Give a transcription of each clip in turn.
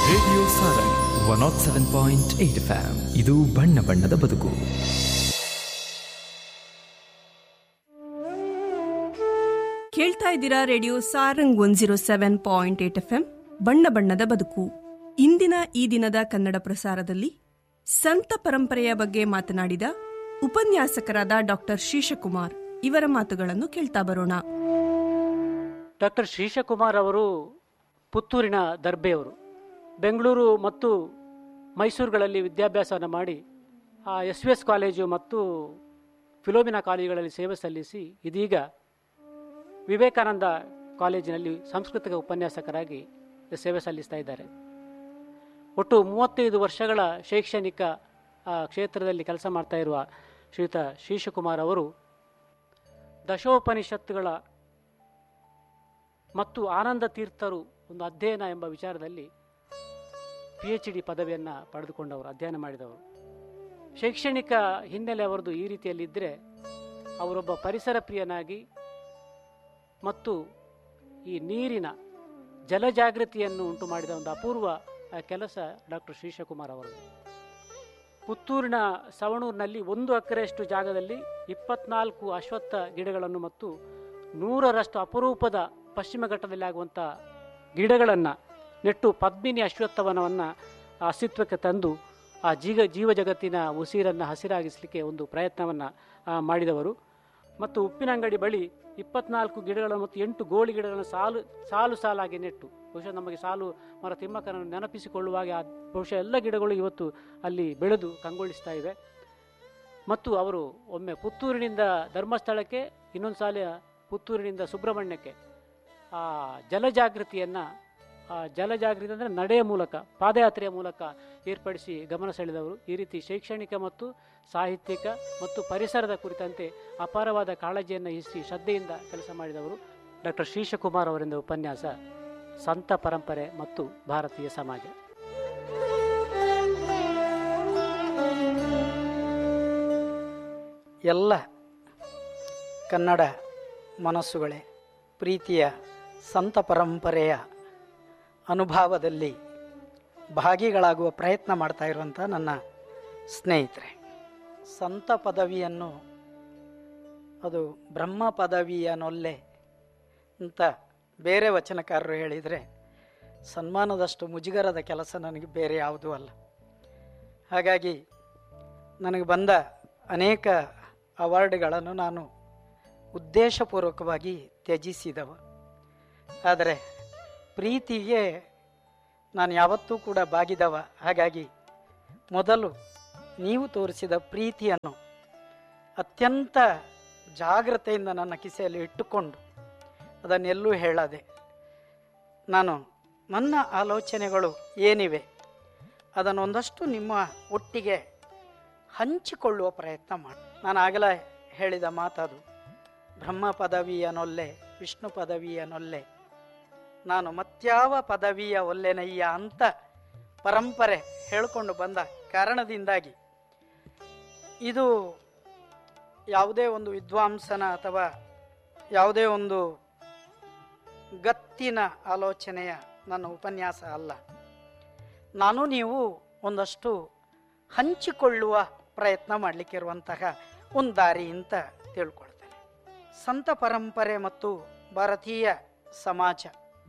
radio Sarang one nought seven point eight FM ಇದು ಬಣ್ಣ ಬಣ್ಣದ ಬದುಕು ಕೇಳ್ತಾ ಇದ್ದೀರಾ radio Sarang one zero seven point eight F M ಬಣ್ಣ ಬಣ್ಣದ ಬದುಕು ಇಂದಿನ ಈ ದಿನದ ಕನ್ನಡ ಪ್ರಸಾರದಲ್ಲಿ ಸಂತ ಪರಂಪರೆಯ ಬಗ್ಗೆ ಮಾತನಾಡಿದ ಉಪನ್ಯಾಸಕರಾದ ಡಾಕ್ಟರ್ ಶೀಶಕುಮಾರ್ ಇವರ ಮಾತುಗಳನ್ನು ಕೇಳ್ತಾ ಬರೋಣ ಡಾಕ್ಟರ್ ಶ್ರೀಶಕುಮಾರ್ ಅವರು ಪುತ್ತೂರಿನ ದರ್ಬೆಯವರು ಬೆಂಗಳೂರು ಮತ್ತು ಮೈಸೂರುಗಳಲ್ಲಿ ವಿದ್ಯಾಭ್ಯಾಸವನ್ನು ಮಾಡಿ ಆ ಎಸ್ ವಿ ಎಸ್ ಕಾಲೇಜು ಮತ್ತು ಫಿಲೋಮಿನಾ ಕಾಲೇಜುಗಳಲ್ಲಿ ಸೇವೆ ಸಲ್ಲಿಸಿ ಇದೀಗ ವಿವೇಕಾನಂದ ಕಾಲೇಜಿನಲ್ಲಿ ಸಾಂಸ್ಕೃತಿಕ ಉಪನ್ಯಾಸಕರಾಗಿ ಸೇವೆ ಸಲ್ಲಿಸ್ತಾ ಇದ್ದಾರೆ ಒಟ್ಟು ಮೂವತ್ತೈದು ವರ್ಷಗಳ ಶೈಕ್ಷಣಿಕ ಆ, ಕ್ಷೇತ್ರದಲ್ಲಿ ಕೆಲಸ ಮಾಡ್ತಾ ಇರುವ ಶ್ರೀಯುತ ಶ್ರೀಶಕುಮಾರ್ ಅವರು ದಶೋಪನಿಷತ್ತುಗಳ ಮತ್ತು ಆನಂದ ತೀರ್ಥರು ಒಂದು ಅಧ್ಯಯನ ಎಂಬ ವಿಚಾರದಲ್ಲಿ ಪಿ ಎಚ್ ಡಿ ಪದವಿಯನ್ನು ಪಡೆದುಕೊಂಡವರು ಅಧ್ಯಯನ ಮಾಡಿದವರು ಶೈಕ್ಷಣಿಕ ಹಿನ್ನೆಲೆ ಅವರದು ಈ ರೀತಿಯಲ್ಲಿದ್ದರೆ ಅವರೊಬ್ಬ ಪರಿಸರ ಪ್ರಿಯನಾಗಿ ಮತ್ತು ಈ ನೀರಿನ ಜಲಜಾಗೃತಿಯನ್ನು ಉಂಟು ಮಾಡಿದ ಒಂದು ಅಪೂರ್ವ ಆ, ಕೆಲಸ ಡಾಕ್ಟರ್ ಶ್ರೀಶಕುಮಾರ್ ಅವರದು ಪುತ್ತೂರಿನ ಸವಣೂರಿನಲ್ಲಿ ಒಂದು ಎಕರೆಯಷ್ಟು ಜಾಗದಲ್ಲಿ ಇಪ್ಪತ್ನಾಲ್ಕು ಅಶ್ವತ್ಥ ಗಿಡಗಳನ್ನು ಮತ್ತು ನೂರರಷ್ಟು ಅಪರೂಪದ ಪಶ್ಚಿಮ ಘಟ್ಟದಲ್ಲಿ ಆಗುವಂಥ ಗಿಡಗಳನ್ನು ನೆಟ್ಟು ಪದ್ಮಿನಿ ಅಶ್ವತ್ಥವನವನ್ನು ಅಸ್ತಿತ್ವಕ್ಕೆ ತಂದು ಆ ಜೀವ ಜೀವ ಜಗತ್ತಿನ ಉಸಿರನ್ನು ಹಸಿರಾಗಿಸಲಿಕ್ಕೆ ಒಂದು ಪ್ರಯತ್ನವನ್ನು ಮಾಡಿದವರು ಮತ್ತು ಉಪ್ಪಿನಂಗಡಿ ಬಳಿ ಇಪ್ಪತ್ನಾಲ್ಕು ಗಿಡಗಳನ್ನು ಮತ್ತು ಎಂಟು ಗೋಳಿ ಗಿಡಗಳನ್ನು ಸಾಲು ಸಾಲು ಸಾಲಾಗಿ ನೆಟ್ಟು ಬಹುಶಃ ನಮಗೆ ಸಾಲು ಮರ ತಿಮ್ಮಕ್ಕನನ್ನು ನೆನಪಿಸಿಕೊಳ್ಳುವಾಗ ಆ ಬಹುಶಃ ಎಲ್ಲ ಗಿಡಗಳು ಇವತ್ತು ಅಲ್ಲಿ ಬೆಳೆದು ಕಂಗೊಳಿಸ್ತಾ ಇವೆ ಮತ್ತು ಅವರು ಒಮ್ಮೆ ಪುತ್ತೂರಿನಿಂದ ಧರ್ಮಸ್ಥಳಕ್ಕೆ ಇನ್ನೊಂದು ಸಾಲ ಪುತ್ತೂರಿನಿಂದ ಸುಬ್ರಹ್ಮಣ್ಯಕ್ಕೆ ಆ ಜಲಜಾಗೃತಿಯನ್ನು ಆ ಜಲಜಾಗೃತಿ ಅಂದರೆ ನಡೆಯ ಮೂಲಕ ಪಾದಯಾತ್ರೆಯ ಮೂಲಕ ಏರ್ಪಡಿಸಿ ಗಮನ ಸೆಳೆದವರು ಈ ರೀತಿ ಶೈಕ್ಷಣಿಕ ಮತ್ತು ಸಾಹಿತ್ಯಿಕ ಮತ್ತು ಪರಿಸರದ ಕುರಿತಂತೆ ಅಪಾರವಾದ ಕಾಳಜಿಯನ್ನು ಇರಿಸಿ ಶ್ರದ್ಧೆಯಿಂದ ಕೆಲಸ ಮಾಡಿದವರು ಡಾಕ್ಟರ್ ಶ್ರೀಶಕುಮಾರ್ ಅವರಿಂದ ಉಪನ್ಯಾಸ ಸಂತ ಪರಂಪರೆ ಮತ್ತು ಭಾರತೀಯ ಸಮಾಜ ಎಲ್ಲ ಕನ್ನಡ ಮನಸ್ಸುಗಳೇ ಪ್ರೀತಿಯ ಸಂತ ಪರಂಪರೆಯ ಅನುಭವದಲ್ಲಿ ಭಾಗಿಗಳಾಗುವ ಪ್ರಯತ್ನ ಮಾಡ್ತಾ ಇರುವಂಥ ನನ್ನ ಸ್ನೇಹಿತರೆ ಸಂತ ಪದವಿಯನ್ನು ಅದು ಬ್ರಹ್ಮ ಪದವಿಯನೊಲ್ಲೆ ಅಂತ ಬೇರೆ ವಚನಕಾರರು ಹೇಳಿದರೆ ಸನ್ಮಾನದಷ್ಟು ಮುಜುಗರದ ಕೆಲಸ ನನಗೆ ಬೇರೆ ಯಾವುದೂ ಅಲ್ಲ ಹಾಗಾಗಿ ನನಗೆ ಬಂದ ಅನೇಕ ಅವಾರ್ಡ್ಗಳನ್ನು ನಾನು ಉದ್ದೇಶಪೂರ್ವಕವಾಗಿ ತ್ಯಜಿಸಿದವ ಆದರೆ ಪ್ರೀತಿಗೆ ನಾನು ಯಾವತ್ತೂ ಕೂಡ ಬಾಗಿದವ ಹಾಗಾಗಿ ಮೊದಲು ನೀವು ತೋರಿಸಿದ ಪ್ರೀತಿಯನ್ನು ಅತ್ಯಂತ ಜಾಗ್ರತೆಯಿಂದ ನನ್ನ ಕಿಸೆಯಲ್ಲಿ ಇಟ್ಟುಕೊಂಡು ಅದನ್ನೆಲ್ಲೂ ಹೇಳದೆ ನಾನು ನನ್ನ ಆಲೋಚನೆಗಳು ಏನಿವೆ ಅದನ್ನು ಒಂದಷ್ಟು ನಿಮ್ಮ ಒಟ್ಟಿಗೆ ಹಂಚಿಕೊಳ್ಳುವ ಪ್ರಯತ್ನ ಮಾಡಿ ನಾನು ಆಗಲೇ ಹೇಳಿದ ಮಾತದು ಬ್ರಹ್ಮ ಪದವಿಯನೊಲ್ಲೆ ವಿಷ್ಣು ಪದವಿಯನೊಲ್ಲೆ ನಾನು ಮತ್ಯಾವ ಪದವಿಯ ಒಲ್ಲೆನಯ್ಯ ಅಂತ ಪರಂಪರೆ ಹೇಳಿಕೊಂಡು ಬಂದ ಕಾರಣದಿಂದಾಗಿ ಇದು ಯಾವುದೇ ಒಂದು ವಿದ್ವಾಂಸನ ಅಥವಾ ಯಾವುದೇ ಒಂದು ಗತ್ತಿನ ಆಲೋಚನೆಯ ನನ್ನ ಉಪನ್ಯಾಸ ಅಲ್ಲ ನಾನು ನೀವು ಒಂದಷ್ಟು ಹಂಚಿಕೊಳ್ಳುವ ಪ್ರಯತ್ನ ಮಾಡಲಿಕ್ಕಿರುವಂತಹ ಒಂದು ದಾರಿ ಅಂತ ತಿಳ್ಕೊಳ್ತೇನೆ ಸಂತ ಪರಂಪರೆ ಮತ್ತು ಭಾರತೀಯ ಸಮಾಜ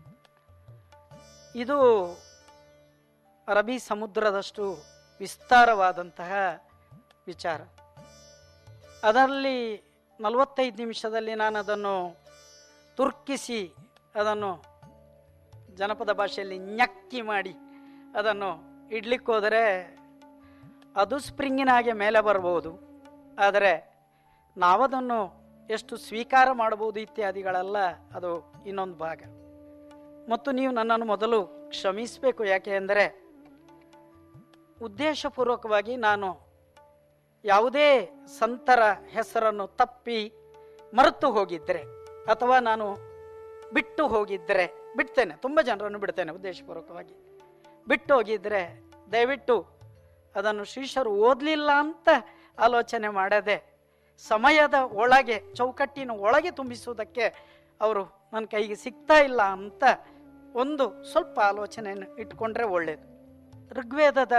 ಇದು ಅರಬ್ಬಿ ಸಮುದ್ರದಷ್ಟು ವಿಸ್ತಾರವಾದಂತಹ ವಿಚಾರ ಅದರಲ್ಲಿ ನಲವತ್ತೈದು ನಿಮಿಷದಲ್ಲಿ ನಾನು ಅದನ್ನು ತುರ್ಕಿಸಿ ಅದನ್ನು ಜನಪದ ಭಾಷೆಯಲ್ಲಿ ñಕ್ಕಿ ಮಾಡಿ ಅದನ್ನು ಇಡ್ಲಿಕ್ಕೆ ಹೋದರೆ ಅದು ಸ್ಪ್ರಿಂಗಿನ ಹಾಗೆ ಮೇಲೆ ಬರ್ಬೋದು ಆದರೆ ನಾವದನ್ನು ಎಷ್ಟು ಸ್ವೀಕಾರ ಮಾಡಬಹುದು ಇತ್ಯಾದಿಗಳೆಲ್ಲ ಅದು ಇನ್ನೊಂದು ಭಾಗ ಮತ್ತು ನೀವು ನನ್ನನ್ನು ಮೊದಲು ಕ್ಷಮಿಸಬೇಕು ಯಾಕೆ ಅಂದರೆ ಉದ್ದೇಶಪೂರ್ವಕವಾಗಿ ನಾನು ಯಾವುದೇ ಸಂತರ ಹೆಸರನ್ನು ತಪ್ಪಿ ಮರೆತು ಹೋಗಿದ್ದರೆ ಅಥವಾ ನಾನು ಬಿಟ್ಟು ಹೋಗಿದ್ದರೆ ಬಿಡ್ತೇನೆ ತುಂಬ ಜನರನ್ನು ಬಿಡ್ತೇನೆ ಉದ್ದೇಶಪೂರ್ವಕವಾಗಿ ಬಿಟ್ಟು ಹೋಗಿದ್ದರೆ ದಯವಿಟ್ಟು ಅದನ್ನು ಶಿಷ್ಯರು ಓದಲಿಲ್ಲ ಅಂತ ಆಲೋಚನೆ ಮಾಡದೆ ಸಮಯದ ಒಳಗೆ ಚೌಕಟ್ಟಿನ ಒಳಗೆ ತುಂಬಿಸುವುದಕ್ಕೆ ಅವರು ನನ್ನ ಕೈಗೆ ಸಿಗ್ತಾ ಇಲ್ಲ ಅಂತ ಒಂದು ಸ್ವಲ್ಪ ಆಲೋಚನೆಯನ್ನು ಇಟ್ಕೊಂಡ್ರೆ ಒಳ್ಳೆಯದು ಋಗ್ವೇದದ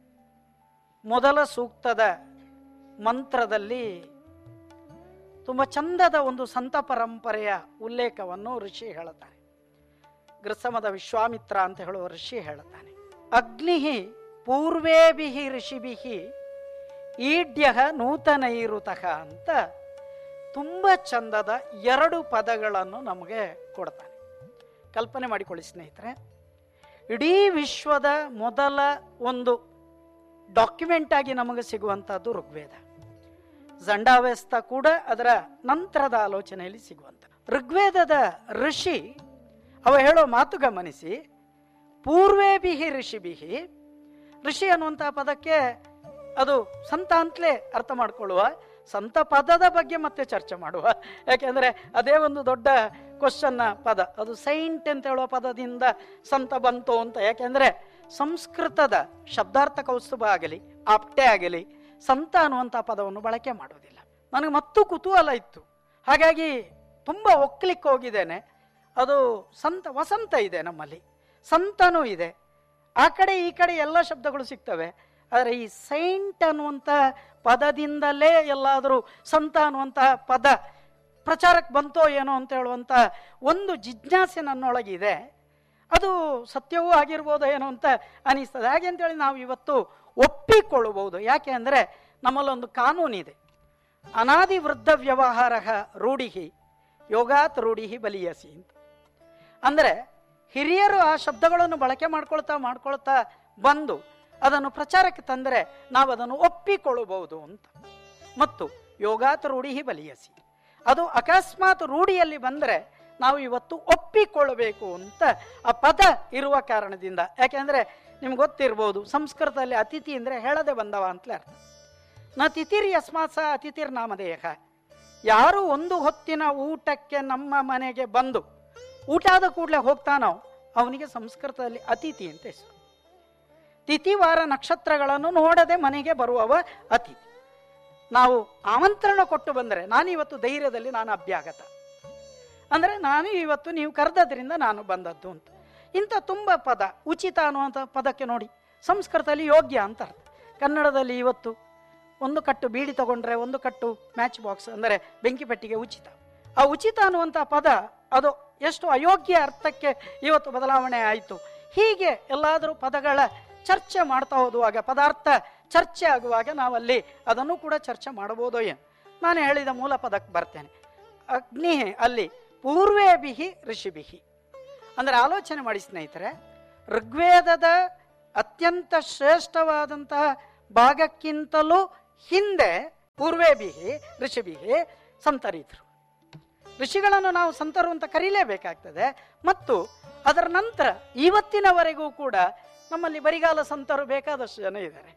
ಮೊದಲ ಸೂಕ್ತದ ಮಂತ್ರದಲ್ಲಿ ತುಂಬ ಚಂದದ ಒಂದು ಸಂತ ಪರಂಪರೆಯ ಉಲ್ಲೇಖವನ್ನು ಋಷಿ ಹೇಳುತ್ತಾರೆ ಗೃಸಮದ ವಿಶ್ವಾಮಿತ್ರ ಅಂತ ಹೇಳುವ ಋಷಿ ಹೇಳುತ್ತಾನೆ ಅಗ್ನಿ ಪೂರ್ವೇಭಿ ಋಷಿಭಿ ಈಡ್ಯ ನೂತನೈರುತಃ ಅಂತ ತುಂಬ ಚಂದದ ಎರಡು ಪದಗಳನ್ನು ನಮಗೆ ಕೊಡ್ತಾನೆ ಕಲ್ಪನೆ ಮಾಡಿಕೊಳ್ಳಿ ಸ್ನೇಹಿತರೆ ಇಡೀ ವಿಶ್ವದ ಮೊದಲ ಒಂದು ಡಾಕ್ಯುಮೆಂಟ್ ಆಗಿ ನಮಗೆ ಸಿಗುವಂಥದ್ದು ಋಗ್ವೇದ ಜಂಡಾವ್ಯಸ್ತ ಕೂಡ ಅದರ ನಂತರದ ಆಲೋಚನೆಯಲ್ಲಿ ಸಿಗುವಂಥ ಋಗ್ವೇದದ ಋಷಿ ಅವ ಹೇಳೋ ಮಾತು ಗಮನಿಸಿ ಪೂರ್ವೇಭಿಹಿ ಋಷಿಭಿಹಿ ಋಷಿ ಅನ್ನುವಂತಹ ಪದಕ್ಕೆ ಅದು ಸಂತ ಅಂತಲೇ ಅರ್ಥ ಮಾಡ್ಕೊಳ್ಳುವ ಸಂತ ಪದದ ಬಗ್ಗೆ ಮತ್ತೆ ಚರ್ಚೆ ಮಾಡುವ ಯಾಕೆಂದ್ರೆ ಅದೇ ಒಂದು ದೊಡ್ಡ ಕ್ವಶನ್ನ ಪದ ಅದು ಸೈಂಟ್ ಅಂತ ಹೇಳುವ ಪದದಿಂದ ಸಂತ ಬಂತು ಅಂತ ಯಾಕೆಂದ್ರೆ ಸಂಸ್ಕೃತದ ಶಬ್ದಾರ್ಥ ಕೌಸ್ತುಭ ಆಗಲಿ ಆಪ್ಟೆ ಆಗಲಿ ಸಂತ ಅನ್ನುವಂಥ ಪದವನ್ನು ಬಳಕೆ ಮಾಡೋದಿಲ್ಲ ನನಗೆ ಮತ್ತೂ ಕುತೂಹಲ ಇತ್ತು ಹಾಗಾಗಿ ತುಂಬ ಒಕ್ಲಿಕ್ಕೆ ಹೋಗಿದ್ದೇನೆ ಅದು ಸಂತ ವಸಂತ ಇದೆ ನಮ್ಮಲ್ಲಿ ಸಂತನೂ ಇದೆ ಆ ಕಡೆ ಈ ಕಡೆ ಎಲ್ಲ ಶಬ್ದಗಳು ಸಿಗ್ತವೆ ಆದರೆ ಈ ಸೈಂಟ್ ಅನ್ನುವಂಥ ಪದದಿಂದಲೇ ಎಲ್ಲಾದರೂ ಸಂತ ಅನ್ನುವಂತಹ ಪದ ಪ್ರಚಾರಕ್ಕೆ ಬಂತೋ ಏನೋ ಅಂತ ಹೇಳುವಂಥ ಒಂದು ಜಿಜ್ಞಾಸೆ ನನ್ನೊಳಗಿದೆ ಅದು ಸತ್ಯವೂ ಆಗಿರ್ಬೋದೋ ಏನೋ ಅಂತ ಅನಿಸ್ತದೆ ಹಾಗೆ ಅಂತೇಳಿ ನಾವು ಇವತ್ತು ಒಪ್ಪಿಕೊಳ್ಳಬಹುದು ಯಾಕೆ ಅಂದರೆ ನಮ್ಮಲ್ಲೊಂದು ಕಾನೂನಿದೆ ಅನಾದಿ ವೃದ್ಧ ವ್ಯವಹಾರ ರೂಢಿ ಯೋಗಾತ್ ರೂಢಿ ಬಲಿಯಸಿ ಅಂತ ಅಂದರೆ ಹಿರಿಯರು ಆ ಶಬ್ದಗಳನ್ನು ಬಳಕೆ ಮಾಡ್ಕೊಳ್ತಾ ಮಾಡ್ಕೊಳ್ತಾ ಬಂದು ಅದನ್ನು ಪ್ರಚಾರಕ್ಕೆ ತಂದರೆ ನಾವು ಅದನ್ನು ಒಪ್ಪಿಕೊಳ್ಳಬಹುದು ಅಂತ ಮತ್ತು ಯೋಗಾತ್ ರೂಢಿ ಬಲಿಯಸಿ ಅದು ಅಕಸ್ಮಾತ್ ರೂಢಿಯಲ್ಲಿ ಬಂದರೆ ನಾವು ಇವತ್ತು ಒಪ್ಪಿಕೊಳ್ಳಬೇಕು ಅಂತ ಆ ಪದ ಇರುವ ಕಾರಣದಿಂದ ಯಾಕೆಂದ್ರೆ ನಿಮ್ಗೆ ಗೊತ್ತಿರ್ಬೋದು ಸಂಸ್ಕೃತದಲ್ಲಿ ಅತಿಥಿ ಅಂದರೆ ಹೇಳದೆ ಬಂದವ ಅಂತಲೇ ಅರ್ಥ ನ ತಿಥಿರ್ ಯಸ್ಮಾತ್ ಸಹ ಅತಿಥಿರ್ ನಾಮಧೇಯ ಯಾರು ಒಂದು ಹೊತ್ತಿನ ಊಟಕ್ಕೆ ನಮ್ಮ ಮನೆಗೆ ಬಂದು ಊಟ ಆದ ಕೂಡಲೇ ಹೋಗ್ತಾನೋ ಅವನಿಗೆ ಸಂಸ್ಕೃತದಲ್ಲಿ ಅತಿಥಿ ಅಂತ ಹೆಸರು ತಿಥಿವಾರ ನಕ್ಷತ್ರಗಳನ್ನು ನೋಡದೆ ಮನೆಗೆ ಬರುವವ ಅತಿಥಿ ನಾವು ಆಮಂತ್ರಣ ಕೊಟ್ಟು ಬಂದರೆ ನಾನು ಇವತ್ತು ಧೈರ್ಯದಲ್ಲಿ ನಾನು ಅಭ್ಯಾಗತ ಅಂದರೆ ನಾನು ಇವತ್ತು ನೀವು ಕರೆದದ್ರಿಂದ ನಾನು ಬಂದದ್ದು ಅಂತ ಇಂಥ ತುಂಬ ಪದ ಉಚಿತ ಅನ್ನುವಂಥ ಪದಕ್ಕೆ ನೋಡಿ ಸಂಸ್ಕೃತದಲ್ಲಿ ಯೋಗ್ಯ ಅಂತ ಅರ್ಥ ಕನ್ನಡದಲ್ಲಿ ಇವತ್ತು ಒಂದು ಕಟ್ಟು ಬೀಡಿ ತಗೊಂಡ್ರೆ ಒಂದು ಕಟ್ಟು ಮ್ಯಾಚ್ ಬಾಕ್ಸ್ ಅಂದರೆ ಬೆಂಕಿ ಪೆಟ್ಟಿಗೆ ಉಚಿತ ಆ ಉಚಿತ ಅನ್ನುವಂಥ ಪದ ಅದು ಎಷ್ಟು ಅಯೋಗ್ಯ ಅರ್ಥಕ್ಕೆ ಇವತ್ತು ಬದಲಾವಣೆ ಆಯಿತು ಹೀಗೆ ಎಲ್ಲಾದರೂ ಪದಗಳ ಚರ್ಚೆ ಮಾಡ್ತಾ ಹೋದುವಾಗ ಪದಾರ್ಥ ಚರ್ಚೆ ಆಗುವಾಗ ನಾವಲ್ಲಿ ಅದನ್ನು ಕೂಡ ಚರ್ಚೆ ಮಾಡಬಹುದೋ ಏನು ನಾನು ಹೇಳಿದ ಮೂಲ ಪದಕ್ಕೆ ಬರ್ತೇನೆ ಅಗ್ನಿ ಅಲ್ಲಿ ಪೂರ್ವೇಭಿಹಿ ಋಷಿಭಿಹಿ ಅಂದರೆ ಆಲೋಚನೆ ಮಾಡಿ ಸ್ನೇಹಿತರೆ ಋಗ್ವೇದದ ಅತ್ಯಂತ ಶ್ರೇಷ್ಠವಾದಂತಹ ಭಾಗಕ್ಕಿಂತಲೂ ಹಿಂದೆ ಪೂರ್ವೇಭಿಹಿ ಋಷಿಭಿಹಿ ಸಂತರಿದ್ರು ಋಷಿಗಳನ್ನು ನಾವು ಸಂತರು ಅಂತ ಕರೀಲೇಬೇಕಾಗ್ತದೆ ಮತ್ತು ಅದರ ನಂತರ ಇವತ್ತಿನವರೆಗೂ ಕೂಡ ನಮ್ಮಲ್ಲಿ ಬರಿಗಾಲ ಸಂತರು ಬೇಕಾದಷ್ಟು ಜನ ಇದ್ದಾರೆ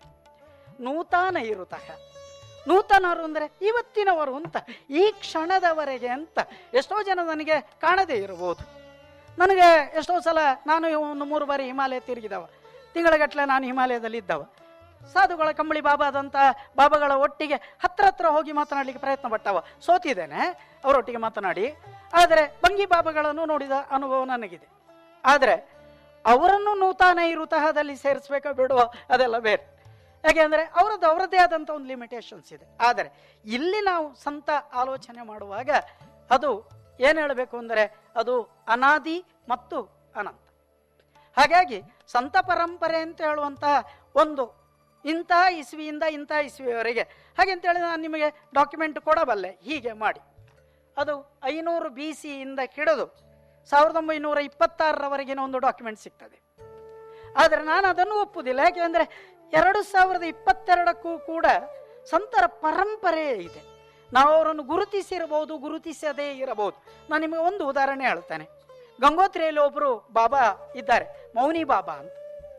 ನೂತನ ಇರುತಃ ನೂತನರು ಅಂದರೆ ಇವತ್ತಿನವರು ಅಂತ ಈ ಕ್ಷಣದವರೆಗೆ ಅಂತ ಎಷ್ಟೋ ಜನ ನನಗೆ ಕಾಣದೇ ಇರಬಹುದು ನನಗೆ ಎಷ್ಟೋ ಸಲ ನಾನು ಒಂದು ಮೂರು ಬಾರಿ ಹಿಮಾಲಯ ತಿರುಗಿದವ ತಿಂಗಳಗಟ್ಟಲೆ ನಾನು ಹಿಮಾಲಯದಲ್ಲಿ ಇದ್ದವ ಸಾಧುಗಳ ಕಂಬಳಿ ಬಾಬಾದಂಥ ಬಾಬಾಗಳ ಒಟ್ಟಿಗೆ ಹತ್ರ ಹತ್ರ ಹೋಗಿ ಮಾತನಾಡಲಿಕ್ಕೆ ಪ್ರಯತ್ನ ಪಟ್ಟವ ಸೋತಿದ್ದೇನೆ ಅವರೊಟ್ಟಿಗೆ ಮಾತನಾಡಿ ಆದರೆ ಬಂಗಿ ಬಾಬಾಗಳನ್ನು ನೋಡಿದ ಅನುಭವ ನನಗಿದೆ ಆದರೆ ಅವರನ್ನು ನೂತನ ಇರುತಹದಲ್ಲಿ ಸೇರಿಸ್ಬೇಕಾ ಬಿಡುವ ಅದೆಲ್ಲ ಬೇರೆ ಯಾಕೆ ಅಂದರೆ ಅವರದ್ದು ಅವರದ್ದೇ ಆದಂಥ ಒಂದು ಲಿಮಿಟೇಷನ್ಸ್ ಇದೆ ಆದರೆ ಇಲ್ಲಿ ನಾವು ಸಂತ ಆಲೋಚನೆ ಮಾಡುವಾಗ ಅದು ಏನು ಹೇಳಬೇಕು ಅಂದರೆ ಅದು ಅನಾದಿ ಮತ್ತು ಅನಂತ ಹಾಗಾಗಿ ಸಂತ ಪರಂಪರೆ ಅಂತ ಹೇಳುವಂತಹ ಒಂದು ಇಂಥ ಇಸ್ವಿಯಿಂದ ಇಂಥ ಇಸ್ವಿಯವರೆಗೆ ಹಾಗೆ ಅಂತೇಳಿ ನಾನು ನಿಮಗೆ ಡಾಕ್ಯುಮೆಂಟ್ ಕೊಡಬಲ್ಲೆ ಹೀಗೆ ಮಾಡಿ ಅದು ಐನೂರು ಬಿ ಸಿಯಿಂದ ಹಿಡಿದು ಸಾವಿರದ ಒಂಬೈನೂರ ಇಪ್ಪತ್ತಾರರವರೆಗಿನ ಒಂದು ಡಾಕ್ಯುಮೆಂಟ್ ಸಿಗ್ತದೆ ಆದರೆ ನಾನು ಅದನ್ನು ಒಪ್ಪುವುದಿಲ್ಲ ಯಾಕೆಂದರೆ ಎರಡು ಸಾವಿರದ ಇಪ್ಪತ್ತೆರಡಕ್ಕೂ ಕೂಡ ಸಂತರ ಪರಂಪರೆ ಇದೆ ನಾವು ಅವರನ್ನು ಗುರುತಿಸಿರಬಹುದು ಗುರುತಿಸದೇ ಇರಬಹುದು ನಾನು ನಿಮಗೆ ಒಂದು ಉದಾಹರಣೆ ಹೇಳ್ತೇನೆ ಗಂಗೋತ್ರಿಯಲ್ಲಿ ಒಬ್ಬರು ಬಾಬಾ ಇದ್ದಾರೆ ಮೌನಿ ಬಾಬಾ ಅಂತ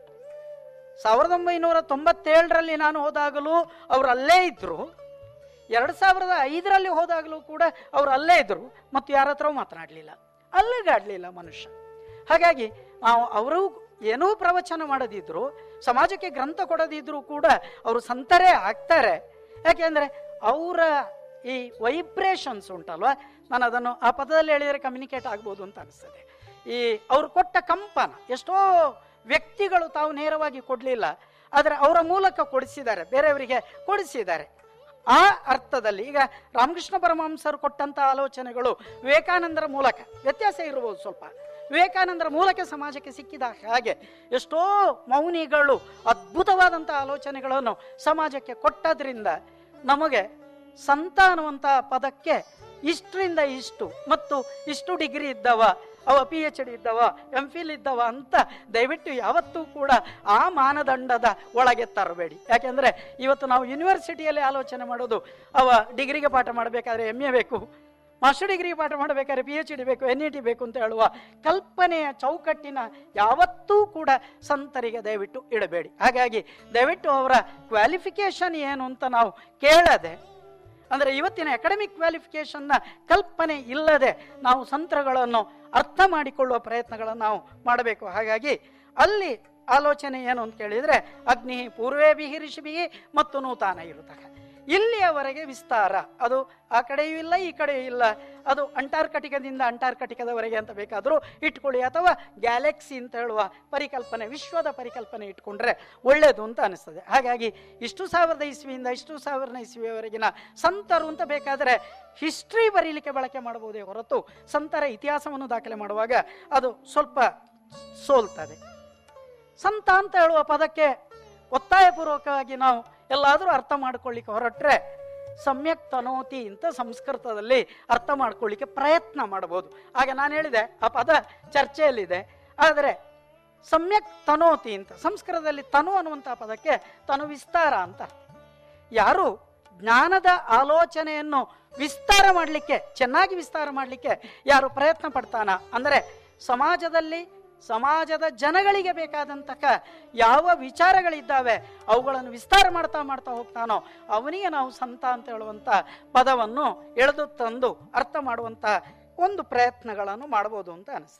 ಸಾವಿರದ ಒಂಬೈನೂರ ತೊಂಬತ್ತೇಳರಲ್ಲಿ ನಾನು ಹೋದಾಗಲೂ ಅವರು ಅಲ್ಲೇ ಇದ್ದರು ಎರಡು ಸಾವಿರದ ಐದರಲ್ಲಿ ಹೋದಾಗಲೂ ಕೂಡ ಅವರು ಅಲ್ಲೇ ಇದ್ದರು ಮತ್ತು ಯಾರ ಹತ್ರ ಮಾತನಾಡಲಿಲ್ಲ ಅಲ್ಲಿಗಾಡಲಿಲ್ಲ ಮನುಷ್ಯ ಹಾಗಾಗಿ ನಾವು ಅವರು ಏನೂ ಪ್ರವಚನ ಮಾಡದಿದ್ರು ಸಮಾಜಕ್ಕೆ ಗ್ರಂಥ ಕೊಡದಿದ್ರು ಕೂಡ ಅವರು ಸಂತರೇ ಆಗ್ತಾರೆ ಯಾಕೆಂದರೆ ಅವರ ಈ ವೈಬ್ರೇಷನ್ಸ್ ಉಂಟಲ್ವಾ ನಾನು ಅದನ್ನು ಆ ಪದದಲ್ಲಿ ಹೇಳಿದರೆ ಕಮ್ಯುನಿಕೇಟ್ ಆಗ್ಬೋದು ಅಂತ ಅನಿಸ್ತದೆ ಈ ಅವ್ರು ಕೊಟ್ಟ ಕಂಪನ ಎಷ್ಟೋ ವ್ಯಕ್ತಿಗಳು ತಾವು ನೇರವಾಗಿ ಕೊಡಲಿಲ್ಲ ಆದರೆ ಅವರ ಮೂಲಕ ಕೊಡಿಸಿದ್ದಾರೆ ಬೇರೆಯವರಿಗೆ ಕೊಡಿಸಿದ್ದಾರೆ ಆ ಅರ್ಥದಲ್ಲಿ ಈಗ ರಾಮಕೃಷ್ಣ ಪರಮಹಂಸರು ಕೊಟ್ಟಂತ ಆಲೋಚನೆಗಳು ವಿವೇಕಾನಂದರ ಮೂಲಕ ವ್ಯತ್ಯಾಸ ಇರಬಹುದು ಸ್ವಲ್ಪ ವಿವೇಕಾನಂದರ ಮೂಲಕ ಸಮಾಜಕ್ಕೆ ಸಿಕ್ಕಿದ ಹಾಗೆ ಎಷ್ಟೋ ಮೌನಿಗಳು ಅದ್ಭುತವಾದಂಥ ಆಲೋಚನೆಗಳನ್ನು ಸಮಾಜಕ್ಕೆ ಕೊಟ್ಟದ್ರಿಂದ ನಮಗೆ ಸಂತ ಅನ್ನುವಂಥ ಪದಕ್ಕೆ ಇಷ್ಟರಿಂದ ಇಷ್ಟು ಮತ್ತು ಇಷ್ಟು ಡಿಗ್ರಿ ಇದ್ದವ ಅವ ಪಿ ಎಚ್ ಡಿ ಇದ್ದವ ಎಂ ಫಿಲ್ ಇದ್ದವ ಅಂತ ದಯವಿಟ್ಟು ಯಾವತ್ತೂ ಕೂಡ ಆ ಮಾನದಂಡದ ಒಳಗೆ ತರಬೇಡಿ ಯಾಕೆಂದ್ರೆ ಇವತ್ತು ನಾವು ಯೂನಿವರ್ಸಿಟಿಯಲ್ಲಿ ಆಲೋಚನೆ ಮಾಡೋದು ಅವ ಡಿಗ್ರಿಗೆ ಪಾಠ ಮಾಡಬೇಕಾದ್ರೆ ಎಮ್ ಎ ಬೇಕು ಮಾಸ್ಟರ್ ಡಿಗ್ರಿ ಪಾಠ ಮಾಡಬೇಕಾದ್ರೆ ಪಿ ಎಚ್ ಡಿ ಬೇಕು ಎನ್ ಇ ಟಿ ಬೇಕು ಅಂತ ಹೇಳುವ ಕಲ್ಪನೆಯ ಚೌಕಟ್ಟಿನ ಯಾವತ್ತೂ ಕೂಡ ಸಂತರಿಗೆ ದಯವಿಟ್ಟು ಇಡಬೇಡಿ ಹಾಗಾಗಿ ದಯವಿಟ್ಟು ಅವರ ಕ್ವಾಲಿಫಿಕೇಶನ್ ಏನು ಅಂತ ನಾವು ಕೇಳದೆ ಅಂದರೆ ಇವತ್ತಿನ ಅಕಾಡೆಮಿಕ್ ಕ್ವಾಲಿಫಿಕೇಶನ್ನ ಕಲ್ಪನೆ ಇಲ್ಲದೆ ನಾವು ಸಂತ್ರಗಳನ್ನು ಅರ್ಥ ಮಾಡಿಕೊಳ್ಳುವ ಪ್ರಯತ್ನಗಳನ್ನು ನಾವು ಮಾಡಬೇಕು ಹಾಗಾಗಿ ಅಲ್ಲಿ ಆಲೋಚನೆ ಏನು ಅಂತ ಕೇಳಿದರೆ ಅಗ್ನಿ ಪೂರ್ವೇ ಬಿಹಿ ಋಷಿಬಿಹಿ ಮತ್ತು ನೂತಾನ ಇರುತ್ತಕ ಇಲ್ಲಿಯವರೆಗೆ ವಿಸ್ತಾರ ಅದು ಆ ಕಡೆಯೂ ಇಲ್ಲ ಈ ಕಡೆಯೂ ಇಲ್ಲ ಅದು ಅಂಟಾರ್ಕಟಿಕದಿಂದ ಅಂಟಾರ್ಕಟಿಕದವರೆಗೆ ಅಂತ ಬೇಕಾದರೂ ಇಟ್ಕೊಳ್ಳಿ ಅಥವಾ ಗ್ಯಾಲಕ್ಸಿ ಅಂತ ಹೇಳುವ ಪರಿಕಲ್ಪನೆ ವಿಶ್ವದ ಪರಿಕಲ್ಪನೆ ಇಟ್ಕೊಂಡ್ರೆ ಒಳ್ಳೆಯದು ಅಂತ ಅನಿಸ್ತದೆ ಹಾಗಾಗಿ ಇಷ್ಟು ಸಾವಿರದ ಇಸ್ವಿಯಿಂದ ಇಷ್ಟು ಸಾವಿರದ ಇಸ್ವಿಯವರೆಗಿನ ಸಂತರು ಅಂತ ಬೇಕಾದರೆ ಹಿಸ್ಟ್ರಿ ಬರೀಲಿಕ್ಕೆ ಬಳಕೆ ಮಾಡಬಹುದೇ ಹೊರತು ಸಂತರ ಇತಿಹಾಸವನ್ನು ದಾಖಲೆ ಮಾಡುವಾಗ ಅದು ಸ್ವಲ್ಪ ಸೋಲ್ತದೆ ಸಂತ ಅಂತ ಹೇಳುವ ಪದಕ್ಕೆ ಒತ್ತಾಯಪೂರ್ವಕವಾಗಿ ನಾವು ಎಲ್ಲಾದರೂ ಅರ್ಥ ಮಾಡ್ಕೊಳ್ಳಿಕ್ಕೆ ಹೊರಟ್ರೆ ಸಮ್ಯಕ್ ತನೋತಿ ಅಂತ ಸಂಸ್ಕೃತದಲ್ಲಿ ಅರ್ಥ ಮಾಡ್ಕೊಳ್ಳಿಕ್ಕೆ ಪ್ರಯತ್ನ ಮಾಡಬಹುದು ಆಗ ನಾನು ಹೇಳಿದೆ ಆ ಪದ ಚರ್ಚೆಯಲ್ಲಿದೆ ಆದರೆ ಸಮ್ಯಕ್ ತನೋತಿ ಅಂತ ಸಂಸ್ಕೃತದಲ್ಲಿ ತನು ಅನ್ನುವಂಥ ಪದಕ್ಕೆ ತನು ವಿಸ್ತಾರ ಅಂತ ಯಾರು ಜ್ಞಾನದ ಆಲೋಚನೆಯನ್ನು ವಿಸ್ತಾರ ಮಾಡಲಿಕ್ಕೆ ಚೆನ್ನಾಗಿ ವಿಸ್ತಾರ ಮಾಡಲಿಕ್ಕೆ ಯಾರು ಪ್ರಯತ್ನ ಪಡ್ತಾನ ಅಂದರೆ ಸಮಾಜದಲ್ಲಿ ಸಮಾಜದ ಜನಗಳಿಗೆ ಬೇಕಾದಂತಹ ಯಾವ ವಿಚಾರಗಳಿದ್ದಾವೆ ಅವುಗಳನ್ನು ವಿಸ್ತಾರ ಮಾಡ್ತಾ ಮಾಡ್ತಾ ಹೋಗ್ತಾನೋ ಅವನಿಗೆ ನಾವು ಸಂತ ಅಂತ ಹೇಳುವಂಥ ಪದವನ್ನು ಎಳೆದು ತಂದು ಅರ್ಥ ಮಾಡುವಂಥ ಒಂದು ಪ್ರಯತ್ನಗಳನ್ನು ಮಾಡ್ಬೋದು ಅಂತ ಅನಿಸ್ತದೆ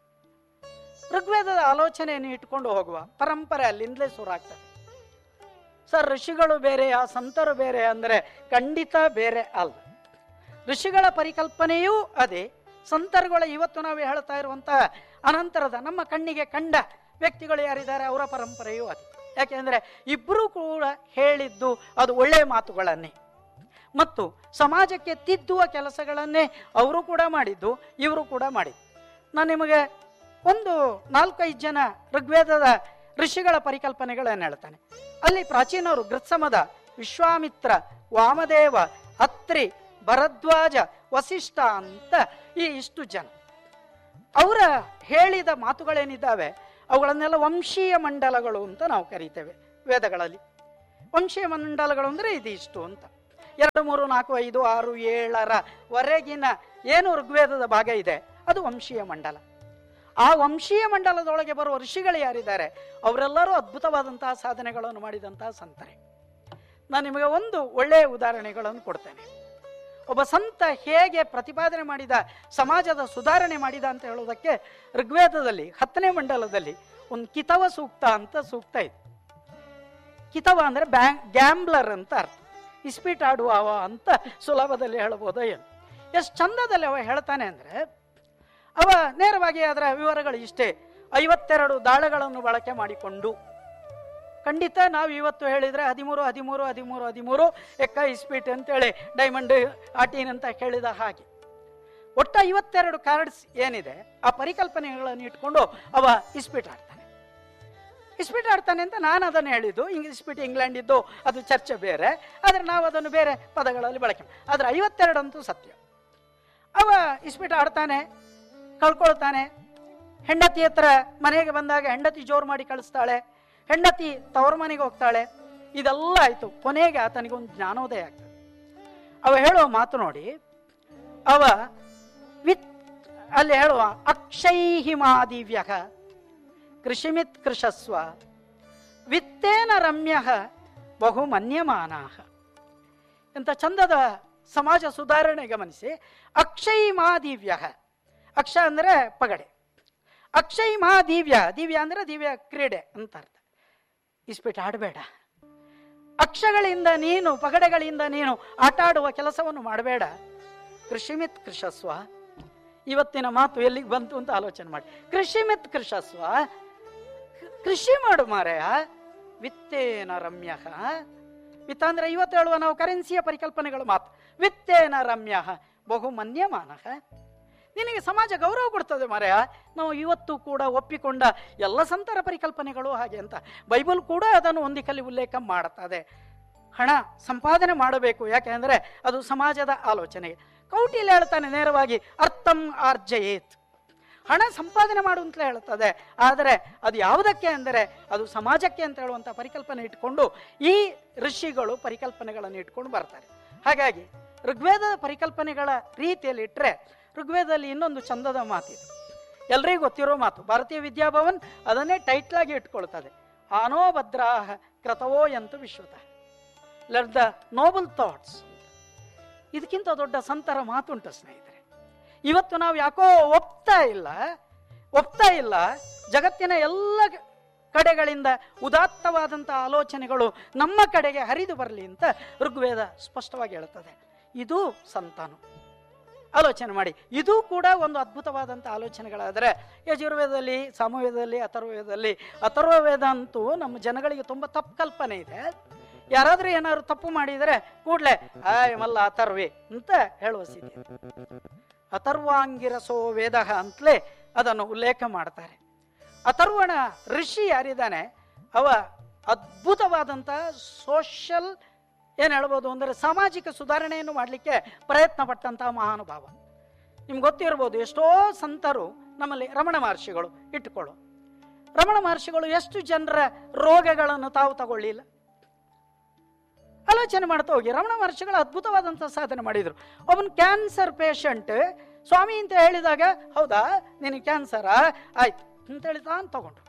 ಋಗ್ವೇದದ ಆಲೋಚನೆಯನ್ನು ಇಟ್ಕೊಂಡು ಹೋಗುವ ಪರಂಪರೆ ಅಲ್ಲಿಂದಲೇ ಶುರುವಾಗ್ತದೆ ಸರ್ ಋಷಿಗಳು ಬೇರೆಯಾ ಸಂತರು ಬೇರೆ ಅಂದರೆ ಖಂಡಿತ ಬೇರೆ ಅಲ್ಲ ಋಷಿಗಳ ಪರಿಕಲ್ಪನೆಯೂ ಅದೇ ಸಂತರುಗಳ ಇವತ್ತು ನಾವು ಹೇಳ್ತಾ ಇರುವಂತಹ ಅನಂತರದ ನಮ್ಮ ಕಣ್ಣಿಗೆ ಕಂಡ ವ್ಯಕ್ತಿಗಳು ಯಾರಿದ್ದಾರೆ ಅವರ ಪರಂಪರೆಯೂ ಅದೇ ಯಾಕೆಂದ್ರೆ ಇಬ್ಬರೂ ಕೂಡ ಹೇಳಿದ್ದು ಅದು ಒಳ್ಳೆಯ ಮಾತುಗಳನ್ನೇ ಮತ್ತು ಸಮಾಜಕ್ಕೆ ತಿದ್ದುವ ಕೆಲಸಗಳನ್ನೇ ಅವರು ಕೂಡ ಮಾಡಿದ್ದು ಇವರು ಕೂಡ ಮಾಡಿದ್ದು ನಾನು ನಿಮಗೆ ಒಂದು ನಾಲ್ಕೈದು ಜನ ಋಗ್ವೇದದ ಋಷಿಗಳ ಪರಿಕಲ್ಪನೆಗಳನ್ನು ಹೇಳ್ತಾನೆ ಅಲ್ಲಿ ಪ್ರಾಚೀನರು ಗೃತ್ಸಮದ ವಿಶ್ವಾಮಿತ್ರ ವಾಮದೇವ ಅತ್ರಿ ಭರದ್ವಾಜ ವಸಿಷ್ಠ ಅಂತ ಈ ಇಷ್ಟು ಜನ ಅವರ ಹೇಳಿದ ಮಾತುಗಳೇನಿದ್ದಾವೆ ಅವುಗಳನ್ನೆಲ್ಲ ವಂಶೀಯ ಮಂಡಲಗಳು ಅಂತ ನಾವು ಕರಿತೇವೆ ವೇದಗಳಲ್ಲಿ ವಂಶೀಯ ಮಂಡಲಗಳು ಅಂದರೆ ಇದು ಇಷ್ಟು ಅಂತ ಎರಡು ಮೂರು ನಾಲ್ಕು ಐದು ಆರು ಏಳರ ವರೆಗಿನ ಏನು ಋಗ್ವೇದದ ಭಾಗ ಇದೆ ಅದು ವಂಶೀಯ ಮಂಡಲ ಆ ವಂಶೀಯ ಮಂಡಲದೊಳಗೆ ಬರುವ ಋಷಿಗಳು ಯಾರಿದ್ದಾರೆ ಅವರೆಲ್ಲರೂ ಅದ್ಭುತವಾದಂತಹ ಸಾಧನೆಗಳನ್ನು ಮಾಡಿದಂತಹ ಸಂತರೆ ನಾನು ನಿಮಗೆ ಒಂದು ಒಳ್ಳೆಯ ಉದಾಹರಣೆಗಳನ್ನು ಕೊಡ್ತೇನೆ ಒಬ್ಬ ಸಂತ ಹೇಗೆ ಪ್ರತಿಪಾದನೆ ಮಾಡಿದ ಸಮಾಜದ ಸುಧಾರಣೆ ಮಾಡಿದ ಅಂತ ಹೇಳೋದಕ್ಕೆ ಋಗ್ವೇದದಲ್ಲಿ ಹತ್ತನೇ ಮಂಡಲದಲ್ಲಿ ಒಂದು ಕಿತವ ಸೂಕ್ತ ಅಂತ ಸೂಕ್ತ ಇದೆ ಕಿತವ ಅಂದ್ರೆ ಬ್ಯಾ ಗ್ಯಾಂಬ್ಲರ್ ಅಂತ ಅರ್ಥ ಇಸ್ಪೀಟ್ ಆಡುವ ಅವ ಅಂತ ಸುಲಭದಲ್ಲಿ ಹೇಳ್ಬೋದು ಏನು ಎಷ್ಟು ಚಂದದಲ್ಲಿ ಅವ ಹೇಳ್ತಾನೆ ಅಂದ್ರೆ ಅವ ನೇರವಾಗಿ ಅದರ ವಿವರಗಳು ಇಷ್ಟೇ ಐವತ್ತೆರಡು ದಾಳಗಳನ್ನು ಬಳಕೆ ಮಾಡಿಕೊಂಡು ಖಂಡಿತ ನಾವು ಇವತ್ತು ಹೇಳಿದ್ರೆ ಹದಿಮೂರು ಹದಿಮೂರು ಹದಿಮೂರು ಹದಿಮೂರು ಎಕ್ಕ ಇಸ್ಪೀಟ್ ಅಂತೇಳಿ ಡೈಮಂಡ್ ಆಟೀನ್ ಅಂತ ಹೇಳಿದ ಹಾಗೆ ಒಟ್ಟು ಐವತ್ತೆರಡು ಕಾರ್ಡ್ಸ್ ಏನಿದೆ ಆ ಪರಿಕಲ್ಪನೆಗಳನ್ನು ಇಟ್ಕೊಂಡು ಅವ ಇಸ್ಪೀಟ್ ಆಡ್ತಾನೆ ಇಸ್ಪೀಟ್ ಆಡ್ತಾನೆ ಅಂತ ನಾನು ಅದನ್ನು ಹೇಳಿದ್ದು ಇಂಗ್ ಇಸ್ಪೀಟ್ ಇಂಗ್ಲೆಂಡ್ ಇದ್ದು ಅದು ಚರ್ಚೆ ಬೇರೆ ಆದರೆ ನಾವು ಅದನ್ನು ಬೇರೆ ಪದಗಳಲ್ಲಿ ಬಳಕೆ ಮಾಡಿ ಆದರೆ ಐವತ್ತೆರಡು ಅಂತೂ ಸತ್ಯ ಅವ ಇಸ್ಪೀಟ್ ಆಡ್ತಾನೆ ಕಳ್ಕೊಳ್ತಾನೆ ಹೆಂಡತಿ ಹತ್ರ ಮನೆಗೆ ಬಂದಾಗ ಹೆಂಡತಿ ಜೋರು ಮಾಡಿ ಕಳಿಸ್ತಾಳೆ ಹೆಂಡತಿ ತವರ ಮನೆಗೆ ಹೋಗ್ತಾಳೆ ಇದೆಲ್ಲ ಆಯ್ತು ಕೊನೆಗೆ ಆತನಿಗೊಂದು ಜ್ಞಾನೋದಯ ಆಗ್ತದೆ ಅವ ಹೇಳುವ ಮಾತು ನೋಡಿ ಅವ ವಿತ್ ಅಲ್ಲಿ ಹೇಳುವ ಅಕ್ಷೈಹಿಮಾದಿವ್ಯ ಕೃಷಿಮಿತ್ ಕೃಷಸ್ವ ವಿತ್ತೇನ ರಮ್ಯ ಬಹು ಮನ್ಯಮಾನಾಹ ಎಂತ ಚಂದದ ಸಮಾಜ ಸುಧಾರಣೆ ಗಮನಿಸಿ ಅಕ್ಷೈ ಮಹಾದಿವ್ಯ ಅಕ್ಷ ಅಂದರೆ ಪಗಡೆ ಅಕ್ಷೈ ಮಹಾದಿವ್ಯ ದಿವ್ಯ ಅಂದರೆ ದಿವ್ಯ ಕ್ರೀಡೆ ಅಂತ ಅರ್ಥ ಇಸ್ಪೀಟ್ ಆಡಬೇಡ ಅಕ್ಷಗಳಿಂದ ನೀನು ಪಗಡೆಗಳಿಂದ ನೀನು ಆಟ ಆಡುವ ಕೆಲಸವನ್ನು ಮಾಡಬೇಡ ಕೃಷಿಮಿತ್ ಕೃಷಸ್ವ ಇವತ್ತಿನ ಮಾತು ಎಲ್ಲಿಗೆ ಬಂತು ಅಂತ ಆಲೋಚನೆ ಮಾಡಿ ಕೃಷಿ ಮಿತ್ ಕೃಷಸ್ವ ಕೃಷಿ ಮಾಡು ಮಾರೆಯ ವಿತ್ತೇನ ರಮ್ಯ ವಿತ್ತ ಅಂದ್ರೆ ಇವತ್ತು ಹೇಳುವ ನಾವು ಕರೆನ್ಸಿಯ ಪರಿಕಲ್ಪನೆಗಳು ಮಾತು ವಿತ್ತೇನ ರಮ್ಯ ಬಹು ಮನ್ಯಮಾನ ನಿನಗೆ ಸಮಾಜ ಗೌರವ ಕೊಡ್ತದೆ ಮಾರೆಯ ನಾವು ಇವತ್ತು ಕೂಡ ಒಪ್ಪಿಕೊಂಡ ಎಲ್ಲ ಸಂತರ ಪರಿಕಲ್ಪನೆಗಳು ಹಾಗೆ ಅಂತ ಬೈಬಲ್ ಕೂಡ ಅದನ್ನು ಒಂದಿಕಲ್ಲಿ ಉಲ್ಲೇಖ ಮಾಡುತ್ತದೆ ಹಣ ಸಂಪಾದನೆ ಮಾಡಬೇಕು ಯಾಕೆಂದ್ರೆ ಅದು ಸಮಾಜದ ಆಲೋಚನೆ ಕೌಟಿಲ್ಯ ಹೇಳ್ತಾನೆ ನೇರವಾಗಿ ಅರ್ಥಂ ಆರ್ಜಯೇತ್ ಹಣ ಸಂಪಾದನೆ ಮಾಡು ಅಂತಲೇ ಹೇಳ್ತದೆ ಆದರೆ ಅದು ಯಾವುದಕ್ಕೆ ಅಂದರೆ ಅದು ಸಮಾಜಕ್ಕೆ ಅಂತ ಹೇಳುವಂಥ ಪರಿಕಲ್ಪನೆ ಇಟ್ಕೊಂಡು ಈ ಋಷಿಗಳು ಪರಿಕಲ್ಪನೆಗಳನ್ನು ಇಟ್ಕೊಂಡು ಬರ್ತಾರೆ ಹಾಗಾಗಿ ಋಗ್ವೇದದ ಪರಿಕಲ್ಪನೆಗಳ ರೀತಿಯಲ್ಲಿ ಇಟ್ಟರೆ ಋಗ್ವೇದದಲ್ಲಿ ಇನ್ನೊಂದು ಚಂದದ ಮಾತಿದೆ ಎಲ್ರಿಗೂ ಗೊತ್ತಿರೋ ಮಾತು ಭಾರತೀಯ ವಿದ್ಯಾಭವನ್ ಅದನ್ನೇ ಟೈಟ್ಲ್ ಆಗಿ ಇಟ್ಕೊಳ್ತದೆ ಆನೋಭದ್ರಾಹ ಕ್ರತವೋ ಎಂತು ವಿಶ್ವತಃ ಲೆಟ್ ದ ನೋಬಲ್ ಥಾಟ್ಸ್ ಇದಕ್ಕಿಂತ ದೊಡ್ಡ ಸಂತರ ಮಾತುಂಟು ಸ್ನೇಹಿತರೆ ಇವತ್ತು ನಾವು ಯಾಕೋ ಒಪ್ತಾ ಇಲ್ಲ ಒಪ್ತಾ ಇಲ್ಲ ಜಗತ್ತಿನ ಎಲ್ಲ ಕಡೆಗಳಿಂದ ಉದಾತ್ತವಾದಂಥ ಆಲೋಚನೆಗಳು ನಮ್ಮ ಕಡೆಗೆ ಹರಿದು ಬರಲಿ ಅಂತ ಋಗ್ವೇದ ಸ್ಪಷ್ಟವಾಗಿ ಹೇಳುತ್ತದೆ ಇದು ಸಂತಾನ ಆಲೋಚನೆ ಮಾಡಿ ಇದು ಕೂಡ ಒಂದು ಅದ್ಭುತವಾದಂಥ ಆಲೋಚನೆಗಳಾದರೆ ಯಜುರ್ವೇದದಲ್ಲಿ ಸಾಮವೇದದಲ್ಲಿ ಅಥರ್ವವೇದದಲ್ಲಿ ಅಥರ್ವವೇದ ಅಂತೂ ನಮ್ಮ ಜನಗಳಿಗೆ ತುಂಬ ತಪ್ಪು ಕಲ್ಪನೆ ಇದೆ ಯಾರಾದರೂ ಏನಾದ್ರು ತಪ್ಪು ಮಾಡಿದರೆ ಕೂಡಲೇ ಆಯ್ ಮಲ್ಲ ಅಥರ್ವೆ ಅಂತ ಹೇಳುವ ಸ್ಥಿತಿ ಅಥರ್ವಾಂಗಿರಸೋ ವೇದ ಅಂತಲೇ ಅದನ್ನು ಉಲ್ಲೇಖ ಮಾಡ್ತಾರೆ ಅಥರ್ವಣ ಋಷಿ ಯಾರಿದ್ದಾನೆ ಅವ ಅದ್ಭುತವಾದಂಥ ಸೋಷಲ್ ಏನು ಹೇಳ್ಬೋದು ಅಂದರೆ ಸಾಮಾಜಿಕ ಸುಧಾರಣೆಯನ್ನು ಮಾಡಲಿಕ್ಕೆ ಪ್ರಯತ್ನ ಪಟ್ಟಂತಹ ಮಹಾನುಭಾವ ನಿಮ್ಗೆ ಗೊತ್ತಿರ್ಬೋದು ಎಷ್ಟೋ ಸಂತರು ನಮ್ಮಲ್ಲಿ ರಮಣ ಮಹರ್ಷಿಗಳು ಇಟ್ಟುಕೊಳ್ಳು ರಮಣ ಮಹರ್ಷಿಗಳು ಎಷ್ಟು ಜನರ ರೋಗಗಳನ್ನು ತಾವು ತಗೊಳ್ಳಿಲ್ಲ ಆಲೋಚನೆ ಮಾಡ್ತಾ ಹೋಗಿ ರಮಣ ಮಹರ್ಷಿಗಳು ಅದ್ಭುತವಾದಂಥ ಸಾಧನೆ ಮಾಡಿದರು ಒಬ್ಬನ ಕ್ಯಾನ್ಸರ್ ಪೇಷಂಟ್ ಸ್ವಾಮಿ ಅಂತ ಹೇಳಿದಾಗ ಹೌದಾ ನಿನಗೆ ಕ್ಯಾನ್ಸರಾ ಆಯ್ತು ಅಂತ ಹೇಳಿ ತಾನು ತಗೊಂಡು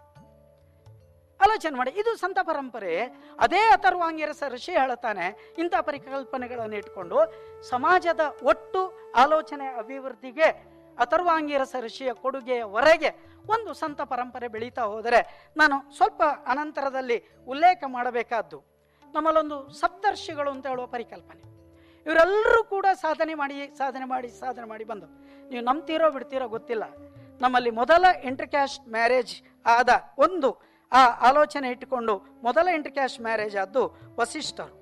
ಆಲೋಚನೆ ಮಾಡಿ ಇದು ಸಂತ ಪರಂಪರೆ ಅದೇ ಅಥರ್ವಾಂಗಿರಸ ಋಷಿ ಹೇಳುತ್ತಾನೆ ಇಂಥ ಪರಿಕಲ್ಪನೆಗಳನ್ನು ಇಟ್ಕೊಂಡು ಸಮಾಜದ ಒಟ್ಟು ಆಲೋಚನೆ ಅಭಿವೃದ್ಧಿಗೆ ಅಥರ್ವಾಂಗಿರಸ ಋಷಿಯ ಕೊಡುಗೆಯವರೆಗೆ ಒಂದು ಸಂತ ಪರಂಪರೆ ಬೆಳೀತಾ ಹೋದರೆ ನಾನು ಸ್ವಲ್ಪ ಅನಂತರದಲ್ಲಿ ಉಲ್ಲೇಖ ಮಾಡಬೇಕಾದ್ದು ನಮ್ಮಲ್ಲೊಂದು ಸಪ್ತರ್ಷಿಗಳು ಅಂತ ಹೇಳುವ ಪರಿಕಲ್ಪನೆ ಇವರೆಲ್ಲರೂ ಕೂಡ ಸಾಧನೆ ಮಾಡಿ ಸಾಧನೆ ಮಾಡಿ ಸಾಧನೆ ಮಾಡಿ ಬಂದು ನೀವು ನಂಬ್ತೀರೋ ಬಿಡ್ತೀರೋ ಗೊತ್ತಿಲ್ಲ ನಮ್ಮಲ್ಲಿ ಮೊದಲ ಇಂಟರ್ ಕ್ಯಾಸ್ಟ್ ಮ್ಯಾರೇಜ್ ಆದ ಒಂದು ಆ ಆಲೋಚನೆ ಇಟ್ಟುಕೊಂಡು ಮೊದಲ ಇಂಟರ್ ಕ್ಯಾಸ್ಟ್ ಮ್ಯಾರೇಜ್ ಆದ್ದು ವಸಿಷ್ಠರು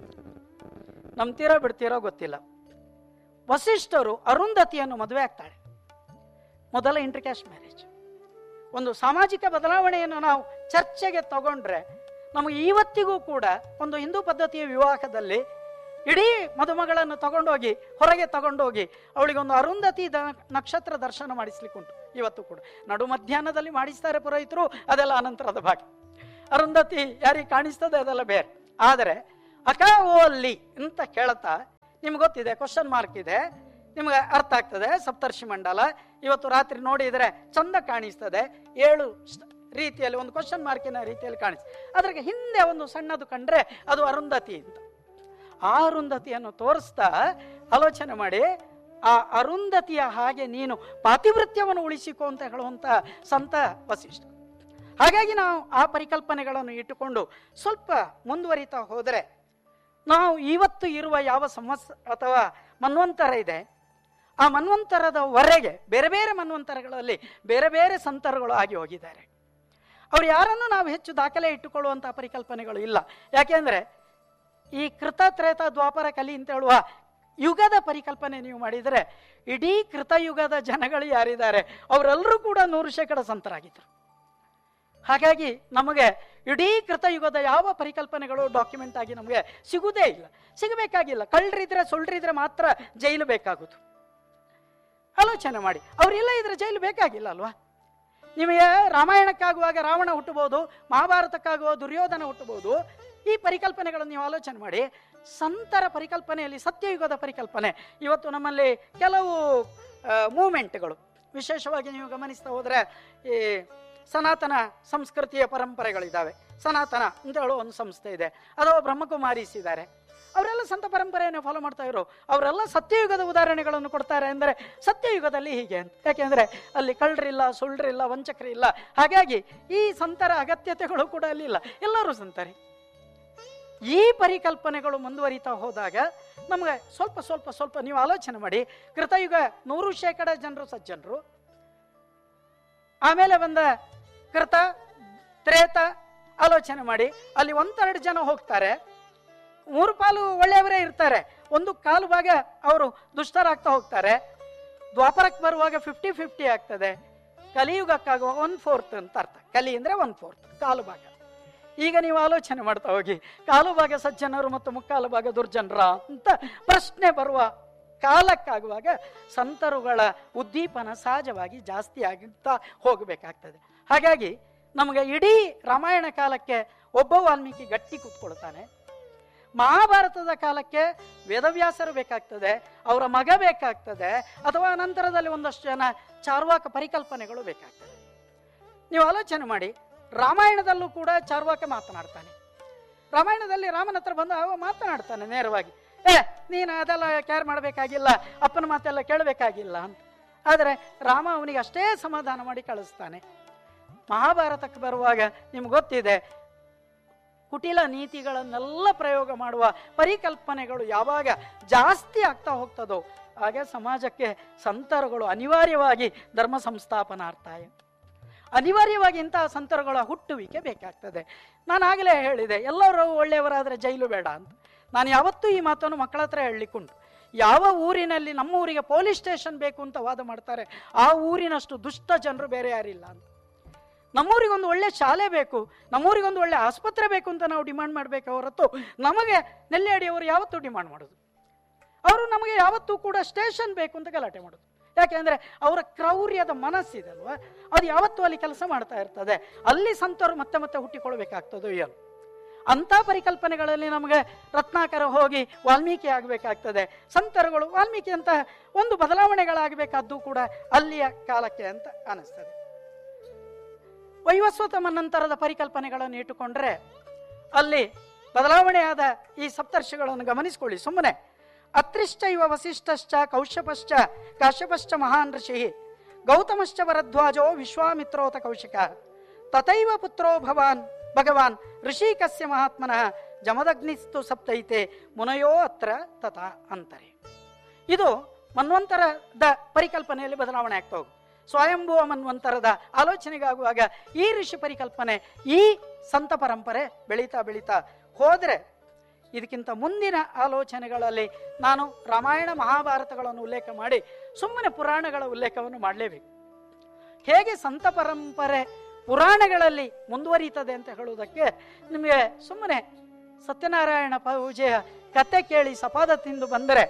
ನಂಬ್ತೀರೋ ಬಿಡ್ತೀರೋ ಗೊತ್ತಿಲ್ಲ ವಸಿಷ್ಠರು ಅರುಂಧತಿಯನ್ನು ಮದುವೆ ಆಗ್ತಾಳೆ ಮೊದಲ ಇಂಟರ್ ಕ್ಯಾಸ್ಟ್ ಮ್ಯಾರೇಜ್ ಒಂದು ಸಾಮಾಜಿಕ ಬದಲಾವಣೆಯನ್ನು ನಾವು ಚರ್ಚೆಗೆ ತಗೊಂಡ್ರೆ ನಮಗೆ ಇವತ್ತಿಗೂ ಕೂಡ ಒಂದು ಹಿಂದೂ ಪದ್ಧತಿಯ ವಿವಾಹದಲ್ಲಿ ಇಡೀ ಮದುಮಗಳನ್ನು ತಗೊಂಡೋಗಿ ಹೊರಗೆ ತಗೊಂಡೋಗಿ ಅವಳಿಗೆ ಒಂದು ಅರುಂಧತಿ ದ ನಕ್ಷತ್ರ ದರ್ಶನ ಮಾಡಿಸ್ಲಿಕ್ಕುಂಟು ಇವತ್ತು ಕೂಡ ನಡು ಮಧ್ಯಾಹ್ನದಲ್ಲಿ ಮಾಡಿಸ್ತಾರೆ ಪುರೋಹಿತರು ಅದೆಲ್ಲ ಅನಂತರದ ಭಾಗ ಅರುಂಧತಿ ಯಾರಿಗೆ ಕಾಣಿಸ್ತದೆ ಅದೆಲ್ಲ ಬೇರೆ ಆದರೆ ಅಕಾವೋ ಅಲ್ಲಿ ಅಂತ ಕೇಳ್ತಾ ನಿಮ್ಗೆ ಗೊತ್ತಿದೆ ಕ್ವಶನ್ ಮಾರ್ಕ್ ಇದೆ ನಿಮ್ಗೆ ಅರ್ಥ ಆಗ್ತದೆ ಸಪ್ತರ್ಷಿ ಮಂಡಲ ಇವತ್ತು ರಾತ್ರಿ ನೋಡಿದರೆ ಚಂದ ಕಾಣಿಸ್ತದೆ ಏಳು ಸ್- ರೀತಿಯಲ್ಲಿ ಒಂದು ಕ್ವಶನ್ ಮಾರ್ಕಿನ ರೀತಿಯಲ್ಲಿ ಕಾಣಿಸ್ತದೆ ಅದ್ರಾಗೆ ಹಿಂದೆ ಒಂದು ಸಣ್ಣದು ಕಂಡ್ರೆ ಅದು ಅರುಂಧತಿ ಅಂತ ಆ ಅರುಂಧತಿಯನ್ನು ತೋರಿಸ್ತಾ ಆಲೋಚನೆ ಮಾಡಿ ಆ ಅರುಂಧತಿಯ ಹಾಗೆ ನೀನು ಪಾತಿವೃತ್ಯವನ್ನು ಉಳಿಸಿಕೊ ಅಂತ ಹೇಳುವಂತ ಸಂತ ವಸಿಷ್ಠ ಹಾಗಾಗಿ ನಾವು ಆ ಪರಿಕಲ್ಪನೆಗಳನ್ನು ಇಟ್ಟುಕೊಂಡು ಸ್ವಲ್ಪ ಮುಂದುವರಿತಾ ಹೋದರೆ ನಾವು ಇವತ್ತು ಇರುವ ಯಾವ ಸಮಸ್ ಅಥವಾ ಮನ್ವಂತರ ಇದೆ ಆ ಮನ್ವಂತರದವರೆಗೆ ಬೇರೆ ಬೇರೆ ಮನ್ವಂತರಗಳಲ್ಲಿ ಬೇರೆ ಬೇರೆ ಸಂತರುಗಳು ಆಗಿ ಹೋಗಿದ್ದಾರೆ ಅವ್ರು ಯಾರನ್ನು ನಾವು ಹೆಚ್ಚು ದಾಖಲೆ ಇಟ್ಟುಕೊಳ್ಳುವಂಥ ಪರಿಕಲ್ಪನೆಗಳು ಇಲ್ಲ ಯಾಕೆಂದ್ರೆ ಈ ಕೃತ ತ್ರೇತ ದ್ವಾಪರ ಕಲಿ ಅಂತ ಹೇಳುವ ಯುಗದ ಪರಿಕಲ್ಪನೆ ನೀವು ಮಾಡಿದರೆ ಇಡೀ ಕೃತಯುಗದ ಜನಗಳು ಯಾರಿದ್ದಾರೆ ಅವರೆಲ್ಲರೂ ಕೂಡ ನೂರು ಶೇಕಡ ಸಂತರಾಗಿದ್ದರು ಹಾಗಾಗಿ ನಮಗೆ ಇಡೀ ಕೃತಯುಗದ ಯಾವ ಪರಿಕಲ್ಪನೆಗಳು ಡಾಕ್ಯುಮೆಂಟ್ ಆಗಿ ನಮಗೆ ಸಿಗುವುದೇ ಇಲ್ಲ ಸಿಗಬೇಕಾಗಿಲ್ಲ ಕಳ್ಳರಿದ್ರೆ ಸುಳ್ಳರಿದ್ರೆ ಮಾತ್ರ ಜೈಲು ಬೇಕಾಗುದು ಆಲೋಚನೆ ಮಾಡಿ ಅವರಿಲ್ಲ ಇದ್ರೆ ಜೈಲು ಬೇಕಾಗಿಲ್ಲ ಅಲ್ವಾ ನಿಮಗೆ ರಾಮಾಯಣಕ್ಕಾಗುವಾಗ ರಾವಣ ಹುಟ್ಟಬಹುದು ಮಹಾಭಾರತಕ್ಕಾಗುವ ದುರ್ಯೋಧನ ಹುಟ್ಟಬಹುದು ಈ ಪರಿಕಲ್ಪನೆಗಳನ್ನು ನೀವು ಆಲೋಚನೆ ಮಾಡಿ ಸಂತರ ಪರಿಕಲ್ಪನೆಯಲ್ಲಿ ಸತ್ಯಯುಗದ ಪರಿಕಲ್ಪನೆ ಇವತ್ತು ನಮ್ಮಲ್ಲಿ ಕೆಲವು ಮೂಮೆಂಟ್ಗಳು ವಿಶೇಷವಾಗಿ ನೀವು ಗಮನಿಸ್ತಾ ಹೋದರೆ ಈ ಸನಾತನ ಸಂಸ್ಕೃತಿಯ ಪರಂಪರೆಗಳಿದ್ದಾವೆ ಸನಾತನ ಅಂತ ಹೇಳೋ ಒಂದು ಸಂಸ್ಥೆ ಇದೆ ಅಥವಾ ಬ್ರಹ್ಮಕುಮಾರೀಸ್ ಇದ್ದಾರೆ ಅವರೆಲ್ಲ ಸಂತ ಪರಂಪರೆಯನ್ನು ಫಾಲೋ ಮಾಡ್ತಾ ಇರೋ ಅವರೆಲ್ಲ ಸತ್ಯಯುಗದ ಉದಾಹರಣೆಗಳನ್ನು ಕೊಡ್ತಾರೆ ಅಂದರೆ ಸತ್ಯಯುಗದಲ್ಲಿ ಹೀಗೆ ಅಂತ ಯಾಕೆಂದರೆ ಅಲ್ಲಿ ಕಳ್ಳರಿಲ್ಲ ಸುಳ್ಳರಿಲ್ಲ ವಂಚಕರಿಲ್ಲ ಹಾಗಾಗಿ ಈ ಸಂತರ ಅಗತ್ಯತೆಗಳು ಕೂಡ ಅಲ್ಲಿ ಇಲ್ಲ ಎಲ್ಲರೂ ಸಂತರಿ ಈ ಪರಿಕಲ್ಪನೆಗಳು ಮುಂದುವರಿತಾ ಹೋದಾಗ ನಮಗೆ ಸ್ವಲ್ಪ ಸ್ವಲ್ಪ ಸ್ವಲ್ಪ ನೀವು ಆಲೋಚನೆ ಮಾಡಿ ಕೃತಯುಗ ನೂರು ಶೇಕಡ ಜನರು ಸಜ್ಜನರು ಆಮೇಲೆ ಬಂದ ಕೃತ ತ್ರೇತ ಆಲೋಚನೆ ಮಾಡಿ ಅಲ್ಲಿ ಒಂದೆರಡು ಜನ ಹೋಗ್ತಾರೆ ಮೂರು ಪಾಲು ಒಳ್ಳೆಯವರೇ ಇರ್ತಾರೆ ಒಂದು ಕಾಲು ಭಾಗ ಅವರು ದುಷ್ಟರಾಗ್ತಾ ಹೋಗ್ತಾರೆ ದ್ವಾಪರಕ್ಕೆ ಬರುವಾಗ ಫಿಫ್ಟಿ ಫಿಫ್ಟಿ ಆಗ್ತದೆ ಕಲಿಯುಗಕ್ಕಾಗುವ ಒನ್ ಫೋರ್ತ್ ಅಂತ ಅರ್ಥ ಕಲಿ ಅಂದ್ರೆ ಒನ್ ಫೋರ್ತ್ ಕಾಲು ಭಾಗ ಈಗ ನೀವು ಆಲೋಚನೆ ಮಾಡ್ತಾ ಹೋಗಿ ಕಾಲು ಭಾಗ ಸಜ್ಜನರು ಮತ್ತು ಮುಕ್ಕಾಲು ಭಾಗ ದುರ್ಜನರ ಅಂತ ಪ್ರಶ್ನೆ ಬರುವ ಕಾಲಕ್ಕಾಗುವಾಗ ಸಂತರುಗಳ ಉದ್ದೀಪನ ಸಹಜವಾಗಿ ಜಾಸ್ತಿ ಆಗುತ್ತಾ ಹೋಗಬೇಕಾಗ್ತದೆ ಹಾಗಾಗಿ ನಮಗೆ ಇಡೀ ರಾಮಾಯಣ ಕಾಲಕ್ಕೆ ಒಬ್ಬ ವಾಲ್ಮೀಕಿ ಗಟ್ಟಿ ಕೂತ್ಕೊಳ್ತಾನೆ ಮಹಾಭಾರತದ ಕಾಲಕ್ಕೆ ವೇದವ್ಯಾಸರು ಬೇಕಾಗ್ತದೆ ಅವರ ಮಗ ಬೇಕಾಗ್ತದೆ ಅಥವಾ ನಂತರದಲ್ಲಿ ಒಂದಷ್ಟು ಜನ ಚಾರ್ವಾಕ ಪರಿಕಲ್ಪನೆಗಳು ಬೇಕಾಗ್ತದೆ ನೀವು ಆಲೋಚನೆ ಮಾಡಿ ರಾಮಾಯಣದಲ್ಲೂ ಕೂಡ ಚಾರ್ವಾಕ ಮಾತನಾಡ್ತಾನೆ ರಾಮಾಯಣದಲ್ಲಿ ರಾಮನ ಹತ್ರ ಬಂದು ಅವ ಮಾತನಾಡ್ತಾನೆ ನೇರವಾಗಿ ಏ ನೀನು ಅದೆಲ್ಲ ಕೇರ್ ಮಾಡಬೇಕಾಗಿಲ್ಲ ಅಪ್ಪನ ಮಾತೆಲ್ಲ ಕೇಳಬೇಕಾಗಿಲ್ಲ ಅಂತ ಆದರೆ ರಾಮ ಅವನಿಗೆ ಅಷ್ಟೇ ಸಮಾಧಾನ ಮಾಡಿ ಕಳಿಸ್ತಾನೆ ಮಹಾಭಾರತಕ್ಕೆ ಬರುವಾಗ ನಿಮ್ಗೆ ಗೊತ್ತಿದೆ ಕುಟಿಲ ನೀತಿಗಳನ್ನೆಲ್ಲ ಪ್ರಯೋಗ ಮಾಡುವ ಪರಿಕಲ್ಪನೆಗಳು ಯಾವಾಗ ಜಾಸ್ತಿ ಆಗ್ತಾ ಹೋಗ್ತದೋ ಆಗ ಸಮಾಜಕ್ಕೆ ಸಂತರುಗಳು ಅನಿವಾರ್ಯವಾಗಿ ಧರ್ಮ ಸಂಸ್ಥಾಪನಾರ್ಥಾಯ ಅನಿವಾರ್ಯವಾಗಿ ಇಂತಹ ಸಂತರುಗಳ ಹುಟ್ಟುವಿಕೆ ಬೇಕಾಗ್ತದೆ ನಾನು ಆಗಲೇ ಹೇಳಿದೆ ಎಲ್ಲರೂ ಒಳ್ಳೆಯವರಾದರೆ ಜೈಲು ಬೇಡ ಅಂತ ನಾನು ಯಾವತ್ತೂ ಈ ಮಾತನ್ನು ಮಕ್ಕಳ ಹತ್ರ ಹೇಳಲಿಕ್ಕುಂಟು ಯಾವ ಊರಿನಲ್ಲಿ ನಮ್ಮ ಊರಿಗೆ ಪೊಲೀಸ್ ಸ್ಟೇಷನ್ ಬೇಕು ಅಂತ ವಾದ ಮಾಡ್ತಾರೆ ಆ ಊರಿನಷ್ಟು ದುಷ್ಟ ಜನರು ಬೇರೆ ಯಾರಿಲ್ಲ ಅಂತ ನಮ್ಮೂರಿಗೊಂದು ಒಳ್ಳೆ ಶಾಲೆ ಬೇಕು ನಮ್ಮೂರಿಗೊಂದು ಒಳ್ಳೆ ಆಸ್ಪತ್ರೆ ಬೇಕು ಅಂತ ನಾವು ಡಿಮಾಂಡ್ ಮಾಡಬೇಕು ಹೊರತು ನಮಗೆ ನೆಲ್ಲೆಯಡಿಯವರು ಯಾವತ್ತೂ ಡಿಮಾಂಡ್ ಮಾಡೋದು ಅವರು ನಮಗೆ ಯಾವತ್ತೂ ಕೂಡ ಸ್ಟೇಷನ್ ಬೇಕು ಅಂತ ಗಲಾಟೆ ಮಾಡೋದು ಯಾಕೆಂದ್ರೆ ಅವರ ಕ್ರೌರ್ಯದ ಮನಸ್ಸಿದೆ ಅಲ್ವಾ ಅದು ಯಾವತ್ತೂ ಅಲ್ಲಿ ಕೆಲಸ ಮಾಡ್ತಾ ಇರ್ತದೆ ಅಲ್ಲಿ ಸಂತರು ಮತ್ತೆ ಮತ್ತೆ ಹುಟ್ಟಿಕೊಳ್ಬೇಕಾಗ್ತದೋ ಏನು ಅಂಥ ಪರಿಕಲ್ಪನೆಗಳಲ್ಲಿ ನಮಗೆ ರತ್ನಾಕರ ಹೋಗಿ ವಾಲ್ಮೀಕಿ ಆಗಬೇಕಾಗ್ತದೆ ಸಂತರುಗಳು ವಾಲ್ಮೀಕಿ ಅಂತ ಒಂದು ಬದಲಾವಣೆಗಳಾಗಬೇಕಾದ್ದು ಕೂಡ ಅಲ್ಲಿಯ ಕಾಲಕ್ಕೆ ಅಂತ ಅನಿಸ್ತದೆ ವೈವಸ್ವತ ನಂತರದ ಪರಿಕಲ್ಪನೆಗಳನ್ನು ಇಟ್ಟುಕೊಂಡ್ರೆ ಅಲ್ಲಿ ಬದಲಾವಣೆಯಾದ ಈ ಸಪ್ತರ್ಷಿಗಳನ್ನು ಗಮನಿಸಿಕೊಳ್ಳಿ ಸುಮ್ಮನೆ ಅತ್ರಿಶ್ಚ ಇವ ವಸಿಷ್ಠಶ್ಚ ಕೌಶಪಶ್ಚ ಕಾಶ್ಯಪಶ್ಚ ಮಹಾನ್ ಋಷಿ ಗೌತಮಶ್ಚ ವರದ್ವಾಜೋ ವಿಶ್ವಾಮಿತ್ರೋತ ಕೌಶಿಕ ತಥೈವ ಪುತ್ರೋ ಭವಾನ್ ಭಗವಾನ್ ಋಷಿಕಸ್ಯ ಮಹಾತ್ಮನಃ ಜಮದಗ್ನಿಸ್ತು ಸಪ್ತೈತೆ ಮುನಯೋ ಅತ್ರ ತಥಾ ಅಂತರೆ ಇದು ಮನ್ವಂತರದ ಪರಿಕಲ್ಪನೆಯಲ್ಲಿ ಬದಲಾವಣೆ ಆಗ್ತಾ ಹೋಗು ಸ್ವಯಂಭುವ ಮನ್ವಂತರದ ಆಲೋಚನೆಗಾಗುವಾಗ ಈ ಋಷಿ ಪರಿಕಲ್ಪನೆ ಈ ಸಂತ ಪರಂಪರೆ ಬೆಳೀತಾ ಬೆಳೀತಾ ಹೋದರೆ ಇದಕ್ಕಿಂತ ಮುಂದಿನ ಆಲೋಚನೆಗಳಲ್ಲಿ ನಾನು ರಾಮಾಯಣ ಮಹಾಭಾರತಗಳನ್ನು ಉಲ್ಲೇಖ ಮಾಡಿ ಸುಮ್ಮನೆ ಪುರಾಣಗಳ ಉಲ್ಲೇಖವನ್ನು ಮಾಡಲೇಬೇಕು ಹೇಗೆ ಸಂತ ಪರಂಪರೆ ಪುರಾಣಗಳಲ್ಲಿ ಮುಂದುವರಿಯುತ್ತದೆ ಅಂತ ಹೇಳುವುದಕ್ಕೆ ನಿಮಗೆ ಸುಮ್ಮನೆ ಸತ್ಯನಾರಾಯಣ ಪೂಜೆಯ ಕತೆ ಕೇಳಿ ಸಪಾದ ತಿಂದು ಬಂದರೆ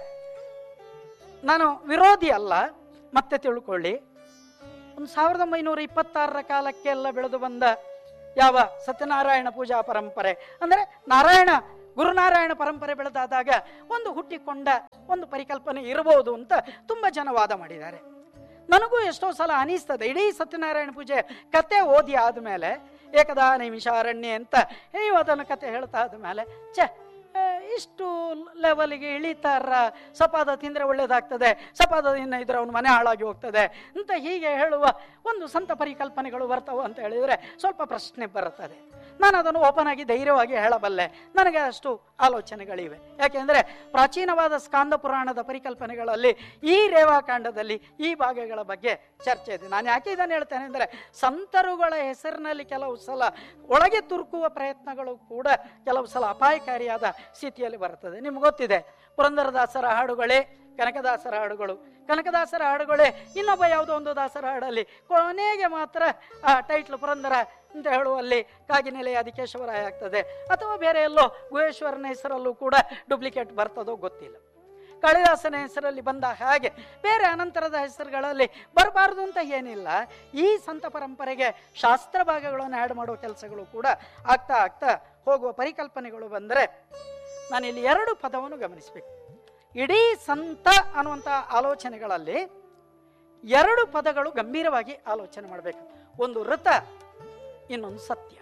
ನಾನು ವಿರೋಧಿ ಅಲ್ಲ ಮತ್ತೆ ತಿಳ್ಕೊಳ್ಳಿ ಒಂದು ಸಾವಿರದ ಒಂಬೈನೂರ ಇಪ್ಪತ್ತಾರರ ಕಾಲಕ್ಕೆಲ್ಲ ಬೆಳೆದು ಬಂದ ಯಾವ ಸತ್ಯನಾರಾಯಣ ಪೂಜಾ ಪರಂಪರೆ ಅಂದರೆ ನಾರಾಯಣ ಗುರುನಾರಾಯಣ ಪರಂಪರೆ ಬೆಳೆದಾದಾಗ ಒಂದು ಹುಟ್ಟಿಕೊಂಡ ಒಂದು ಪರಿಕಲ್ಪನೆ ಇರಬಹುದು ಅಂತ ತುಂಬ ಜನ ವಾದ ಮಾಡಿದ್ದಾರೆ ನನಗೂ ಎಷ್ಟೋ ಸಲ ಅನಿಸ್ತದೆ ಇಡೀ ಸತ್ಯನಾರಾಯಣ ಪೂಜೆ ಕತೆ ಓದಿ ಆದಮೇಲೆ ಏಕದಾ ನಿಮಿಷಾರಣ್ಯ ಅಂತ ನೀವು ಅದನ್ನು ಕತೆ ಹೇಳ್ತಾ ಆದಮೇಲೆ ಛೆ ಆ, ಇಷ್ಟು ಲೆವೆಲ್ಗೆ ಇಳಿತಾರ ಸಪಾದ ತಿಂದರೆ ಒಳ್ಳೇದಾಗ್ತದೆ ಸಪಾದದಿಂದ ಇದ್ರೆ ಅವನ ಮನೆ ಹಾಳಾಗಿ ಹೋಗ್ತದೆ ಅಂತ ಹೀಗೆ ಹೇಳುವ ಒಂದು ಸಂತ ಪರಿಕಲ್ಪನೆಗಳು ಬರ್ತಾವೆ ಅಂತ ಹೇಳಿದರೆ ಸ್ವಲ್ಪ ಪ್ರಶ್ನೆ ಬರುತ್ತದೆ ನಾನು ಅದನ್ನು ಓಪನ್ ಆಗಿ ಧೈರ್ಯವಾಗಿ ಹೇಳಬಲ್ಲೆ ನನಗೆ ಅಷ್ಟು ಆಲೋಚನೆಗಳಿವೆ ಯಾಕೆಂದರೆ ಪ್ರಾಚೀನವಾದ ಸ್ಕಾಂದ ಪುರಾಣದ ಪರಿಕಲ್ಪನೆಗಳಲ್ಲಿ ಈ ರೇವಾಕಾಂಡದಲ್ಲಿ ಈ ಭಾಗಗಳ ಬಗ್ಗೆ ಚರ್ಚೆ ಇದೆ ನಾನು ಯಾಕೆ ಇದನ್ನು ಹೇಳ್ತೇನೆ ಅಂದರೆ ಸಂತರುಗಳ ಹೆಸರಿನಲ್ಲಿ ಕೆಲವು ಸಲ ಒಳಗೆ ತುರುಕುವ ಪ್ರಯತ್ನಗಳು ಕೂಡ ಕೆಲವು ಸಲ ಅಪಾಯಕಾರಿಯಾದ ಸ್ಥಿತಿಯಲ್ಲಿ ಬರುತ್ತದೆ ನಿಮ್ಗೆ ಗೊತ್ತಿದೆ ಪುರಂದರದಾಸರ ಹಾಡುಗಳೇ ಕನಕದಾಸರ ಹಾಡುಗಳು ಕನಕದಾಸರ ಹಾಡುಗಳೇ ಇನ್ನೊಬ್ಬ ಯಾವುದೋ ಒಂದು ದಾಸರ ಹಾಡಲ್ಲಿ ಕೊನೆಗೆ ಮಾತ್ರ ಆ ಟೈಟ್ಲ್ ಪುರಂದರ ಅಂತ ಹೇಳುವಲ್ಲಿ ಕಾಗಿನೆಲೆ ಆದಿಕೇಶವರಾಯ ಆಗ್ತದೆ ಅಥವಾ ಬೇರೆ ಎಲ್ಲೋ ಗುಹೇಶ್ವರನ ಹೆಸರಲ್ಲೂ ಕೂಡ ಡೂಪ್ಲಿಕೇಟ್ ಬರ್ತದೋ ಗೊತ್ತಿಲ್ಲ ಕಾಳಿದಾಸನ ಹೆಸರಲ್ಲಿ ಬಂದ ಹಾಗೆ ಬೇರೆ ಅನಂತರದ ಹೆಸರುಗಳಲ್ಲಿ ಬರಬಾರದು ಅಂತ ಏನಿಲ್ಲ ಈ ಸಂತ ಪರಂಪರೆಗೆ ಶಾಸ್ತ್ರ ಭಾಗಗಳನ್ನು ಆ್ಯಡ್ ಮಾಡುವ ಕೆಲಸಗಳು ಕೂಡ ಆಗ್ತಾ ಆಗ್ತಾ ಹೋಗುವ ಪರಿಕಲ್ಪನೆಗಳು ಬಂದರೆ ನಾನಿಲ್ಲಿ ಎರಡು ಪದವನ್ನು ಗಮನಿಸಬೇಕು ಇಡೀ ಸಂತ ಅನ್ನುವಂಥ ಆಲೋಚನೆಗಳಲ್ಲಿ ಎರಡು ಪದಗಳು ಗಂಭೀರವಾಗಿ ಆಲೋಚನೆ ಮಾಡಬೇಕು ಒಂದು ಋತ ಇನ್ನೊಂದು ಸತ್ಯ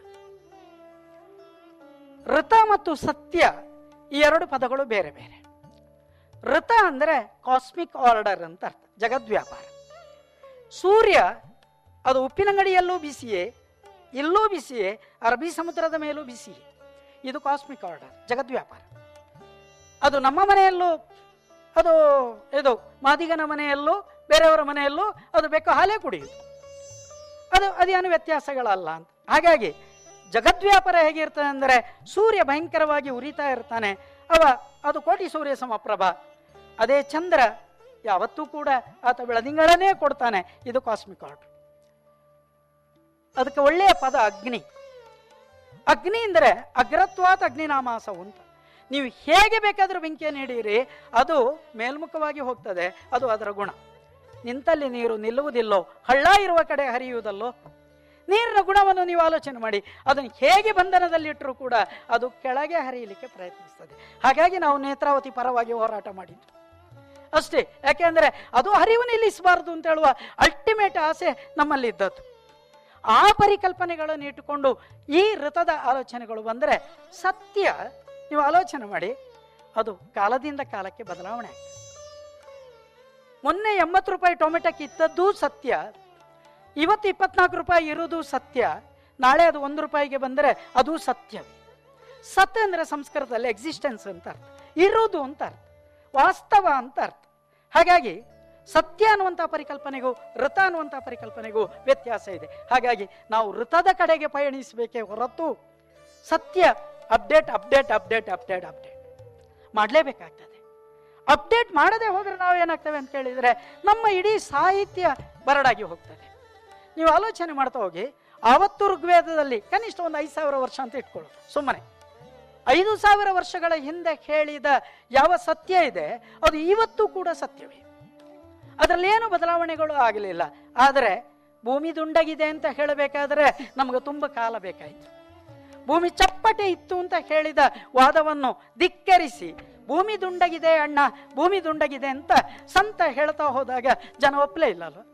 ಋತ ಮತ್ತು ಸತ್ಯ ಈ ಎರಡು ಪದಗಳು ಬೇರೆ ಬೇರೆ ಋತ ಅಂದರೆ ಕಾಸ್ಮಿಕ್ ಆರ್ಡರ್ ಅಂತ ಅರ್ಥ ಜಗದ್ವ್ಯಾಪಾರ ಸೂರ್ಯ ಅದು ಉಪ್ಪಿನಂಗಡಿಯಲ್ಲೂ ಬಿಸಿಯೇ ಇಲ್ಲೂ ಬಿಸಿಯೇ ಅರಬ್ಬಿ ಸಮುದ್ರದ ಮೇಲೂ ಬಿಸಿಯೇ ಇದು ಕಾಸ್ಮಿಕ್ ಆರ್ಡರ್ ಜಗದ್ವ್ಯಾಪಾರ ಅದು ನಮ್ಮ ಮನೆಯಲ್ಲೂ ಅದು ಇದು ಮಾದಿಗನ ಮನೆಯಲ್ಲೂ ಬೇರೆಯವರ ಮನೆಯಲ್ಲೂ ಅದು ಬೇಕು ಹಾಲೇ ಕುಡಿಯುದು ಅದು ಅದೇನು ವ್ಯತ್ಯಾಸಗಳಲ್ಲ ಅಂತ ಹಾಗಾಗಿ ಜಗದ್ವ್ಯಾಪಾರ ಹೇಗಿರ್ತದೆ ಅಂದರೆ ಸೂರ್ಯ ಭಯಂಕರವಾಗಿ ಉರಿತಾ ಇರ್ತಾನೆ ಅವ ಅದು ಕೋಟಿ ಸೂರ್ಯ ಸಮಪ್ರಭ ಅದೇ ಚಂದ್ರ ಯಾವತ್ತೂ ಕೂಡ ಆತ ಬೆಳದಿಂಗಳನ್ನೇ ಕೊಡ್ತಾನೆ ಇದು ಕಾಸ್ಮಿಕ್ ಆರ್ಡರ್ ಅದಕ್ಕೆ ಒಳ್ಳೆಯ ಪದ ಅಗ್ನಿ ಅಗ್ನಿ ಅಂದರೆ ಅಗ್ರತ್ವಾತ್ ಅಗ್ನಿನಾಮಾಸವು ಅಂತ ನೀವು ಹೇಗೆ ಬೇಕಾದರೂ ಬೆಂಕಿಯನ್ನು ಹಿಡಿಯಿರಿ ಅದು ಮೇಲ್ಮುಖವಾಗಿ ಹೋಗ್ತದೆ ಅದು ಅದರ ಗುಣ ನಿಂತಲ್ಲಿ ನೀರು ನಿಲ್ಲುವುದಿಲ್ಲೋ ಹಳ್ಳ ಇರುವ ಕಡೆ ಹರಿಯುವುದಲ್ಲೋ ನೀರಿನ ಗುಣವನ್ನು ನೀವು ಆಲೋಚನೆ ಮಾಡಿ ಅದನ್ನು ಹೇಗೆ ಬಂಧನದಲ್ಲಿಟ್ಟರೂ ಕೂಡ ಅದು ಕೆಳಗೆ ಹರಿಯಲಿಕ್ಕೆ ಪ್ರಯತ್ನಿಸ್ತದೆ ಹಾಗಾಗಿ ನಾವು ನೇತ್ರಾವತಿ ಪರವಾಗಿ ಹೋರಾಟ ಮಾಡಿದ್ದು ಅಷ್ಟೇ ಯಾಕೆಂದರೆ ಅದು ಹರಿವು ನಿಲ್ಲಿಸಬಾರದು ಅಂತ ಹೇಳುವ ಅಲ್ಟಿಮೇಟ್ ಆಸೆ ನಮ್ಮಲ್ಲಿದ್ದದ್ದು ಆ ಪರಿಕಲ್ಪನೆಗಳನ್ನು ಇಟ್ಟುಕೊಂಡು ಈ ಋತದ ಆಲೋಚನೆಗಳು ಬಂದರೆ ಸತ್ಯ ನೀವು ಆಲೋಚನೆ ಮಾಡಿ ಅದು ಕಾಲದಿಂದ ಕಾಲಕ್ಕೆ ಬದಲಾವಣೆ ಆಗ್ತದೆ ಮೊನ್ನೆ ಎಂಬತ್ತು ರೂಪಾಯಿ ಟೊಮೆಟೊಕ್ಕೆ ಇದ್ದದ್ದು ಸತ್ಯ ಇವತ್ತು ಇಪ್ಪತ್ನಾಲ್ಕು ರೂಪಾಯಿ ಇರುವುದು ಸತ್ಯ ನಾಳೆ ಅದು ಒಂದು ರೂಪಾಯಿಗೆ ಬಂದರೆ ಅದು ಸತ್ಯವೇ ಸತ್ಯ ಅಂದರೆ ಸಂಸ್ಕೃತದಲ್ಲಿ ಎಕ್ಸಿಸ್ಟೆನ್ಸ್ ಅಂತ ಅರ್ಥ ಇರುವುದು ಅಂತ ಅರ್ಥ ವಾಸ್ತವ ಅಂತ ಅರ್ಥ ಹಾಗಾಗಿ ಸತ್ಯ ಅನ್ನುವಂಥ ಪರಿಕಲ್ಪನೆಗೂ ಋತ ಅನ್ನುವಂಥ ಪರಿಕಲ್ಪನೆಗೂ ವ್ಯತ್ಯಾಸ ಇದೆ ಹಾಗಾಗಿ ನಾವು ಋತದ ಕಡೆಗೆ ಪಯಣಿಸಬೇಕೇ ಹೊರತು ಸತ್ಯ update update update update update ಮಾಡಲೇಬೇಕಾಗ್ತದೆ ಅಪ್ಡೇಟ್ ಮಾಡದೆ ಹೋದರೆ ನಾವು ಏನಾಗ್ತೇವೆ ಅಂತ ಕೇಳಿದರೆ ನಮ್ಮ ಇಡೀ ಸಾಹಿತ್ಯ ಬರಡಾಗಿ ಹೋಗ್ತದೆ ನೀವು ಆಲೋಚನೆ ಮಾಡ್ತಾ ಹೋಗಿ ಆವತ್ತು ಋಗ್ವೇದದಲ್ಲಿ ಕನಿಷ್ಠ ಒಂದು ಐದು ಸಾವಿರ ವರ್ಷ ಅಂತ ಇಟ್ಕೊಳ್ಳು ಸುಮ್ಮನೆ ಐದು ಸಾವಿರ ವರ್ಷಗಳ ಹಿಂದೆ ಹೇಳಿದ ಯಾವ ಸತ್ಯ ಇದೆ ಅದು ಇವತ್ತು ಕೂಡ ಸತ್ಯವೇ ಅದರಲ್ಲಿ ಏನು ಬದಲಾವಣೆಗಳು ಆಗಲಿಲ್ಲ ಆದರೆ ಭೂಮಿ ದುಂಡಗಿದೆ ಅಂತ ಹೇಳಬೇಕಾದ್ರೆ ನಮಗೆ ತುಂಬ ಕಾಲ ಬೇಕಾಯಿತು ಭೂಮಿ ಚಪ್ಪಟೆ ಇತ್ತು ಅಂತ ಹೇಳಿದ ವಾದವನ್ನು ಧಿಕ್ಕರಿಸಿ ಭೂಮಿ ದುಂಡಗಿದೆ ಅಣ್ಣ ಭೂಮಿ ದುಂಡಗಿದೆ ಅಂತ ಸಂತ ಹೇಳ್ತಾ ಹೋದಾಗ ಜನ ಒಪ್ಪಲೇ ಇಲ್ಲ ಅಲ್ವಾ